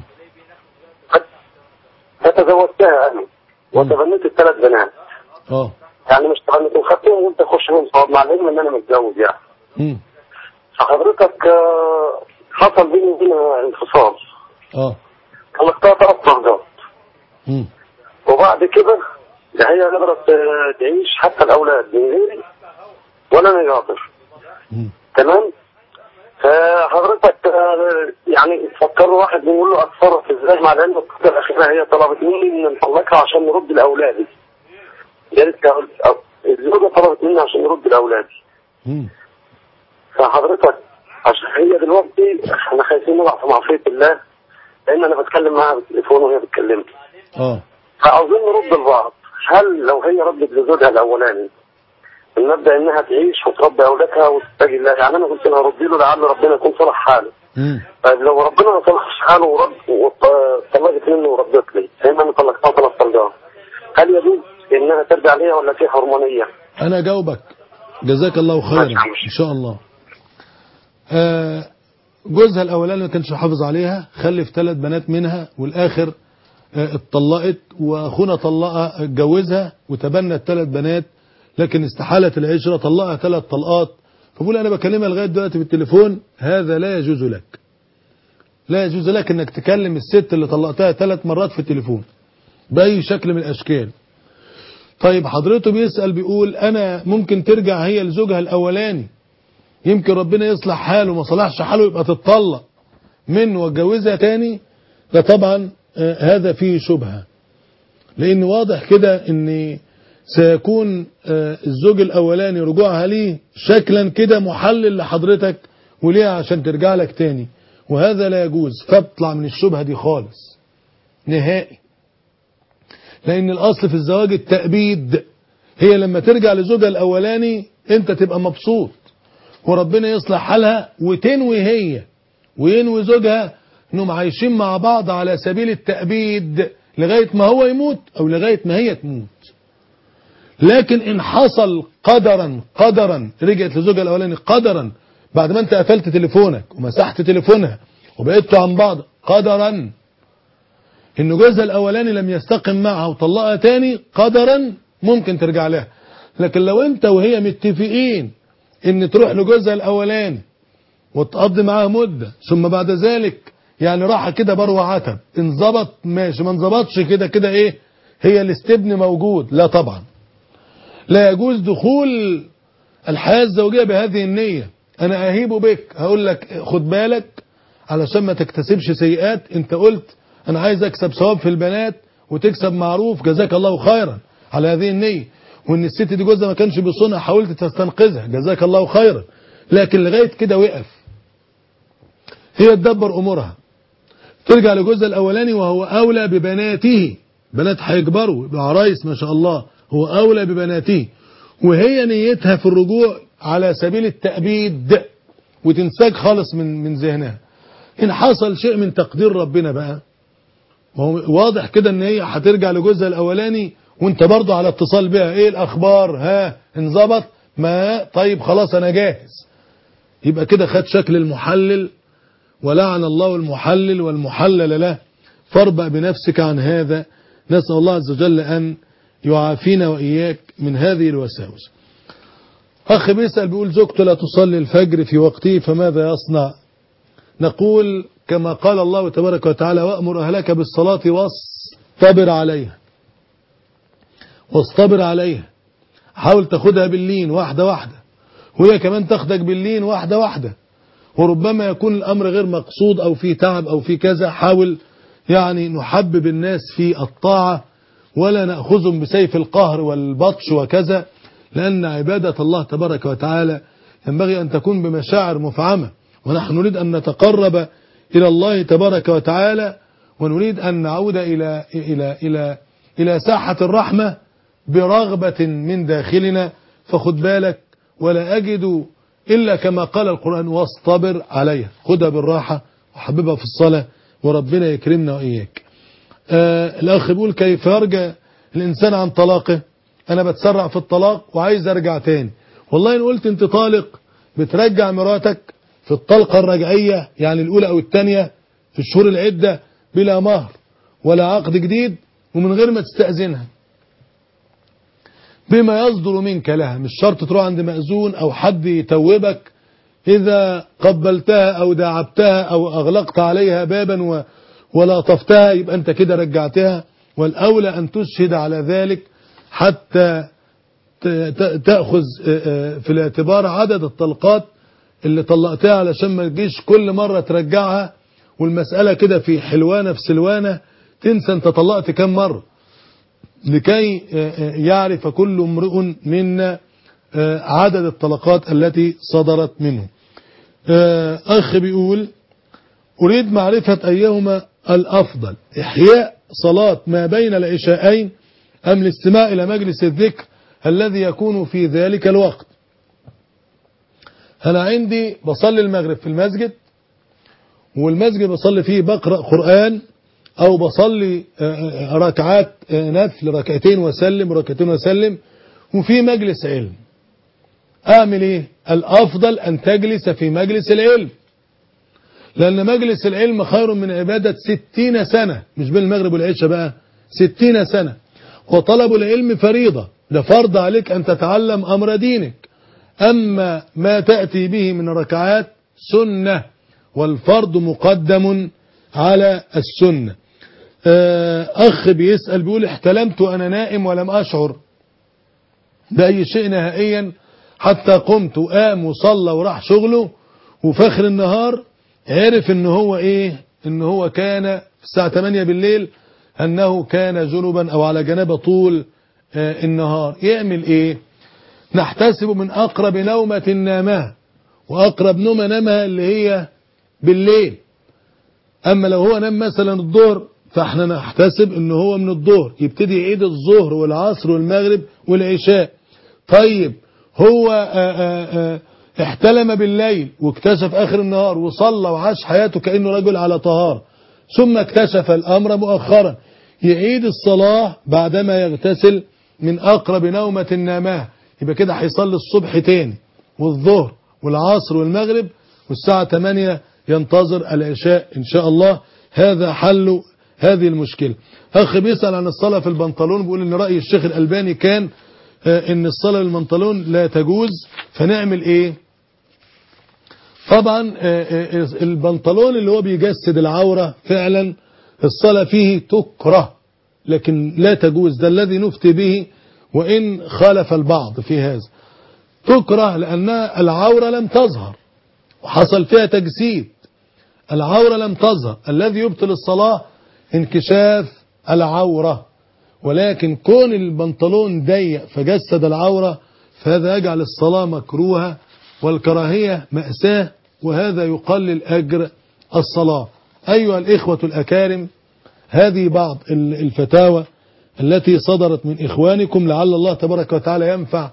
فتزوجتها انا وتبنيت الثلاث بنات اه يعني مش تبنيت وخدتهم وانت اخش بهم صواب مع العلم ان انا متجوز يعني مم. فحضرتك آه، حصل بيني وبينها انفصال اه طلقتها ثلاث مرات مم. وبعد كده ده هي قدرت آه، تعيش حتى الاولاد من غيري ولا انا قادر مم. تمام فحضرتك آه، يعني تفكر واحد بيقول له اتصرف ازاي مع العلم الفتره الاخيره هي طلبت مني ان نطلقها عشان نرد لاولادي يا ريت أقول- أو- الزوجه طلبت مني عشان نرد لاولادي مم. فحضرتك عشان هي دلوقتي احنا خايفين نقع في معصيه الله لان انا بتكلم معاها بالتليفون وهي بتكلمني اه فعاوزين نرد لبعض هل لو هي ردت لزوجها الاولاني المبدا انها تعيش وتربي اولادها وتتقي الله يعني انا قلت لها ردي له لعل ربنا يكون صلح حاله مم. طيب لو ربنا ما صلحش حاله ورد وطلقت منه وردت لي فإما أنا طلقتها وطلق طلقها هل يجوز إنها ترجع ليها ولا في حرمانية؟ انا جاوبك جزاك الله خيرا ماشي يا عم. ان شاء الله آه، جوزها الاولاني ما كانش حافظ عليها خلف ثلاث بنات منها والاخر آه، اتطلقت واخونا طلقها اتجوزها وتبنت ثلاث بنات لكن استحالت العشره طلقها ثلاث طلقات فبقول انا بكلمها لغايه دلوقتي بالتليفون هذا لا يجوز لك لا يجوز لك انك تكلم الست اللي طلقتها ثلاث مرات في التليفون باي شكل من الاشكال طيب حضرته بيسأل بيقول أنا ممكن ترجع هي لزوجها الأولاني يمكن ربنا يصلح حاله ما صلحش حاله يبقى تتطلق منه واتجوزها تاني ده طبعا آه، هذا فيه شبهة لأن واضح كده أن سيكون آه، الزوج الأولاني رجوعها ليه شكلا كده محلل لحضرتك وليه عشان ترجع لك تاني وهذا لا يجوز فاطلع من الشبهة دي خالص نهائي لأن الأصل في الزواج التأبيد هي لما ترجع لزوجها الأولاني أنت تبقى مبسوط وربنا يصلح حالها وتنوي هي وينوي زوجها انهم عايشين مع بعض على سبيل التأبيد لغاية ما هو يموت أو لغاية ما هي تموت لكن إن حصل قدرا قدرا رجعت لزوجها الأولاني قدرا بعد ما أنت قفلت تليفونك ومسحت تليفونها وبقيتوا عن بعض قدرا ان جوزها الاولاني لم يستقم معها وطلقها تاني قدرا ممكن ترجع لها لكن لو انت وهي متفقين ان تروح لجوزها الاولاني وتقضي معاها مدة ثم بعد ذلك يعني راحة كده بروع عتب انظبط ماشي ما انظبطش كده كده ايه هي الاستبن موجود لا طبعا لا يجوز دخول الحياة الزوجية بهذه النية انا اهيب بك هقول لك خد بالك علشان ما تكتسبش سيئات انت قلت انا عايز اكسب ثواب في البنات وتكسب معروف جزاك الله خيرا على هذه النية وان الست دي جوزها ما كانش بيصونها حاولت تستنقذها جزاك الله خيرا لكن لغاية كده وقف هي تدبر امورها ترجع لجوزها الاولاني وهو اولى ببناته بنات هيكبروا يبقى عرايس ما شاء الله هو اولى ببناته وهي نيتها في الرجوع على سبيل التأبيد وتنساك خالص من من ذهنها ان حصل شيء من تقدير ربنا بقى وهو واضح كده ان هي هترجع لجوزها الاولاني وانت برضه على اتصال بها ايه الاخبار ها انظبط ما طيب خلاص انا جاهز يبقى كده خد شكل المحلل ولعن الله المحلل والمحلل له فاربأ بنفسك عن هذا نسأل الله عز وجل أن يعافينا وإياك من هذه الوساوس أخ بيسأل بيقول زوجته لا تصلي الفجر في وقته فماذا يصنع نقول كما قال الله تبارك وتعالى وأمر أهلك بالصلاة واصطبر عليها واصطبر عليها حاول تاخدها باللين واحدة واحدة وهي كمان تاخدك باللين واحدة واحدة وربما يكون الأمر غير مقصود أو في تعب أو في كذا حاول يعني نحبب الناس في الطاعة ولا نأخذهم بسيف القهر والبطش وكذا لأن عبادة الله تبارك وتعالى ينبغي أن تكون بمشاعر مفعمة ونحن نريد أن نتقرب إلى الله تبارك وتعالى ونريد أن نعود إلى إلى إلى إلى ساحة الرحمة برغبة من داخلنا فخد بالك ولا أجد إلا كما قال القرآن واصطبر عليها خدها بالراحة وحببها في الصلاة وربنا يكرمنا وإياك آه الأخ بيقول كيف يرجع الإنسان عن طلاقه أنا بتسرع في الطلاق وعايز أرجع تاني والله إن قلت أنت طالق بترجع مراتك في الطلقة الرجعية يعني الأولى أو الثانية في الشهور العدة بلا مهر ولا عقد جديد ومن غير ما تستأذنها بما يصدر منك لها مش شرط تروح عند مأذون أو حد يتوبك إذا قبلتها أو داعبتها أو أغلقت عليها بابا و ولطفتها يبقى أنت كده رجعتها والأولى أن تشهد على ذلك حتى تأخذ في الاعتبار عدد الطلقات اللي طلقتها علشان ما تجيش كل مرة ترجعها والمسألة كده في حلوانة في سلوانة تنسى انت طلقت كم مرة لكي يعرف كل امرؤ منا عدد الطلقات التي صدرت منه أخ بيقول أريد معرفة أيهما الأفضل إحياء صلاة ما بين العشاءين أم الاستماع إلى مجلس الذكر الذي يكون في ذلك الوقت أنا عندي بصلي المغرب في المسجد والمسجد بصلي فيه بقرأ قرآن أو بصلي آه، آه، ركعات آه، نفل ركعتين وسلم ركعتين وسلم وفي مجلس علم أعمل إيه الأفضل أن تجلس في مجلس العلم لأن مجلس العلم خير من عبادة ستين سنة مش بين المغرب والعشاء بقى ستين سنة وطلب العلم فريضة ده فرض عليك أن تتعلم أمر دينك أما ما تأتي به من ركعات سنة والفرض مقدم على السنة آه، أخ بيسأل بيقول احتلمت وأنا نائم ولم أشعر بأي شيء نهائيا حتى قمت وقام وصلى وراح شغله وفي آخر النهار عرف ان هو ايه ان هو كان في الساعة 8 بالليل انه كان جنبا او على جنابه طول آه، النهار يعمل ايه نحتسب من اقرب نومة نامها واقرب نومة نامها اللي هي بالليل اما لو هو نام مثلا الظهر فاحنا نحتسب ان هو من الظهر يبتدي يعيد الظهر والعصر والمغرب والعشاء طيب هو آآ آآ احتلم بالليل واكتشف اخر النهار وصلى وعاش حياته كأنه رجل على طهارة ثم اكتشف الامر مؤخرا يعيد الصلاة بعدما يغتسل من اقرب نومة نامها يبقى كده هيصلي الصبح تاني والظهر والعصر والمغرب والساعة 8 ينتظر العشاء ان شاء الله هذا حل هذه المشكلة اخ بيسأل عن الصلاة في البنطلون بيقول ان رأي الشيخ الالباني كان آه، ان الصلاة بالبنطلون لا تجوز فنعمل ايه طبعا آه، آه، البنطلون اللي هو بيجسد العورة فعلا الصلاة فيه تكره لكن لا تجوز ده الذي نفتي به وإن خالف البعض في هذا تكره لأن العورة لم تظهر وحصل فيها تجسيد العورة لم تظهر الذي يبطل الصلاة انكشاف العورة ولكن كون البنطلون ضيق فجسد العورة فهذا يجعل الصلاة مكروهة والكراهية مأساة وهذا يقلل أجر الصلاة أيها الإخوة الأكارم هذه بعض ال- الفتاوى التي صدرت من إخوانكم لعل الله تبارك وتعالى ينفع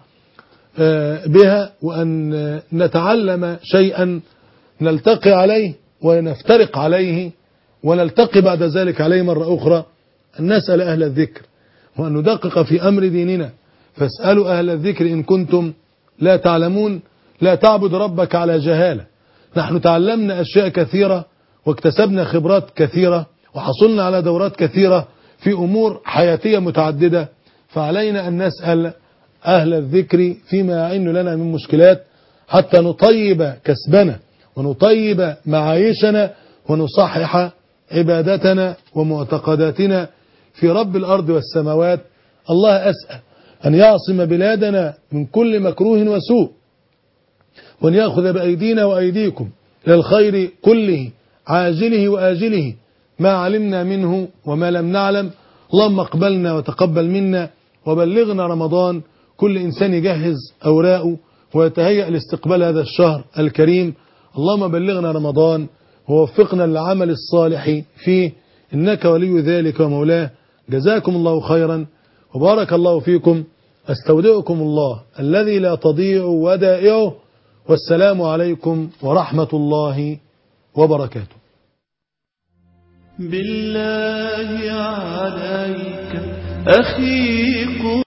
آه، بها وأن آه، نتعلم شيئا نلتقي عليه ونفترق عليه ونلتقي بعد ذلك عليه مرة أخرى أن نسأل أهل الذكر وأن ندقق في أمر ديننا فاسألوا أهل الذكر إن كنتم لا تعلمون لا تعبد ربك على جهالة نحن تعلمنا أشياء كثيرة واكتسبنا خبرات كثيرة وحصلنا على دورات كثيرة في أمور حياتية متعددة فعلينا أن نسأل أهل الذكر فيما يعين لنا من مشكلات حتى نطيب كسبنا ونطيب معايشنا ونصحح عبادتنا ومعتقداتنا في رب الأرض والسماوات الله أسأل أن يعصم بلادنا من كل مكروه وسوء وأن يأخذ بأيدينا وأيديكم إلى الخير كله عاجله وآجله ما علمنا منه وما لم نعلم اللهم اقبلنا وتقبل منا وبلغنا رمضان كل إنسان يجهز أوراقه ويتهيأ لاستقبال هذا الشهر الكريم اللهم بلغنا رمضان ووفقنا للعمل الصالح فيه إنك ولي ذلك ومولاه جزاكم الله خيرا وبارك الله فيكم استودعكم الله الذي لا تضيع ودائعه والسلام عليكم ورحمة الله وبركاته بالله عليك أخي قل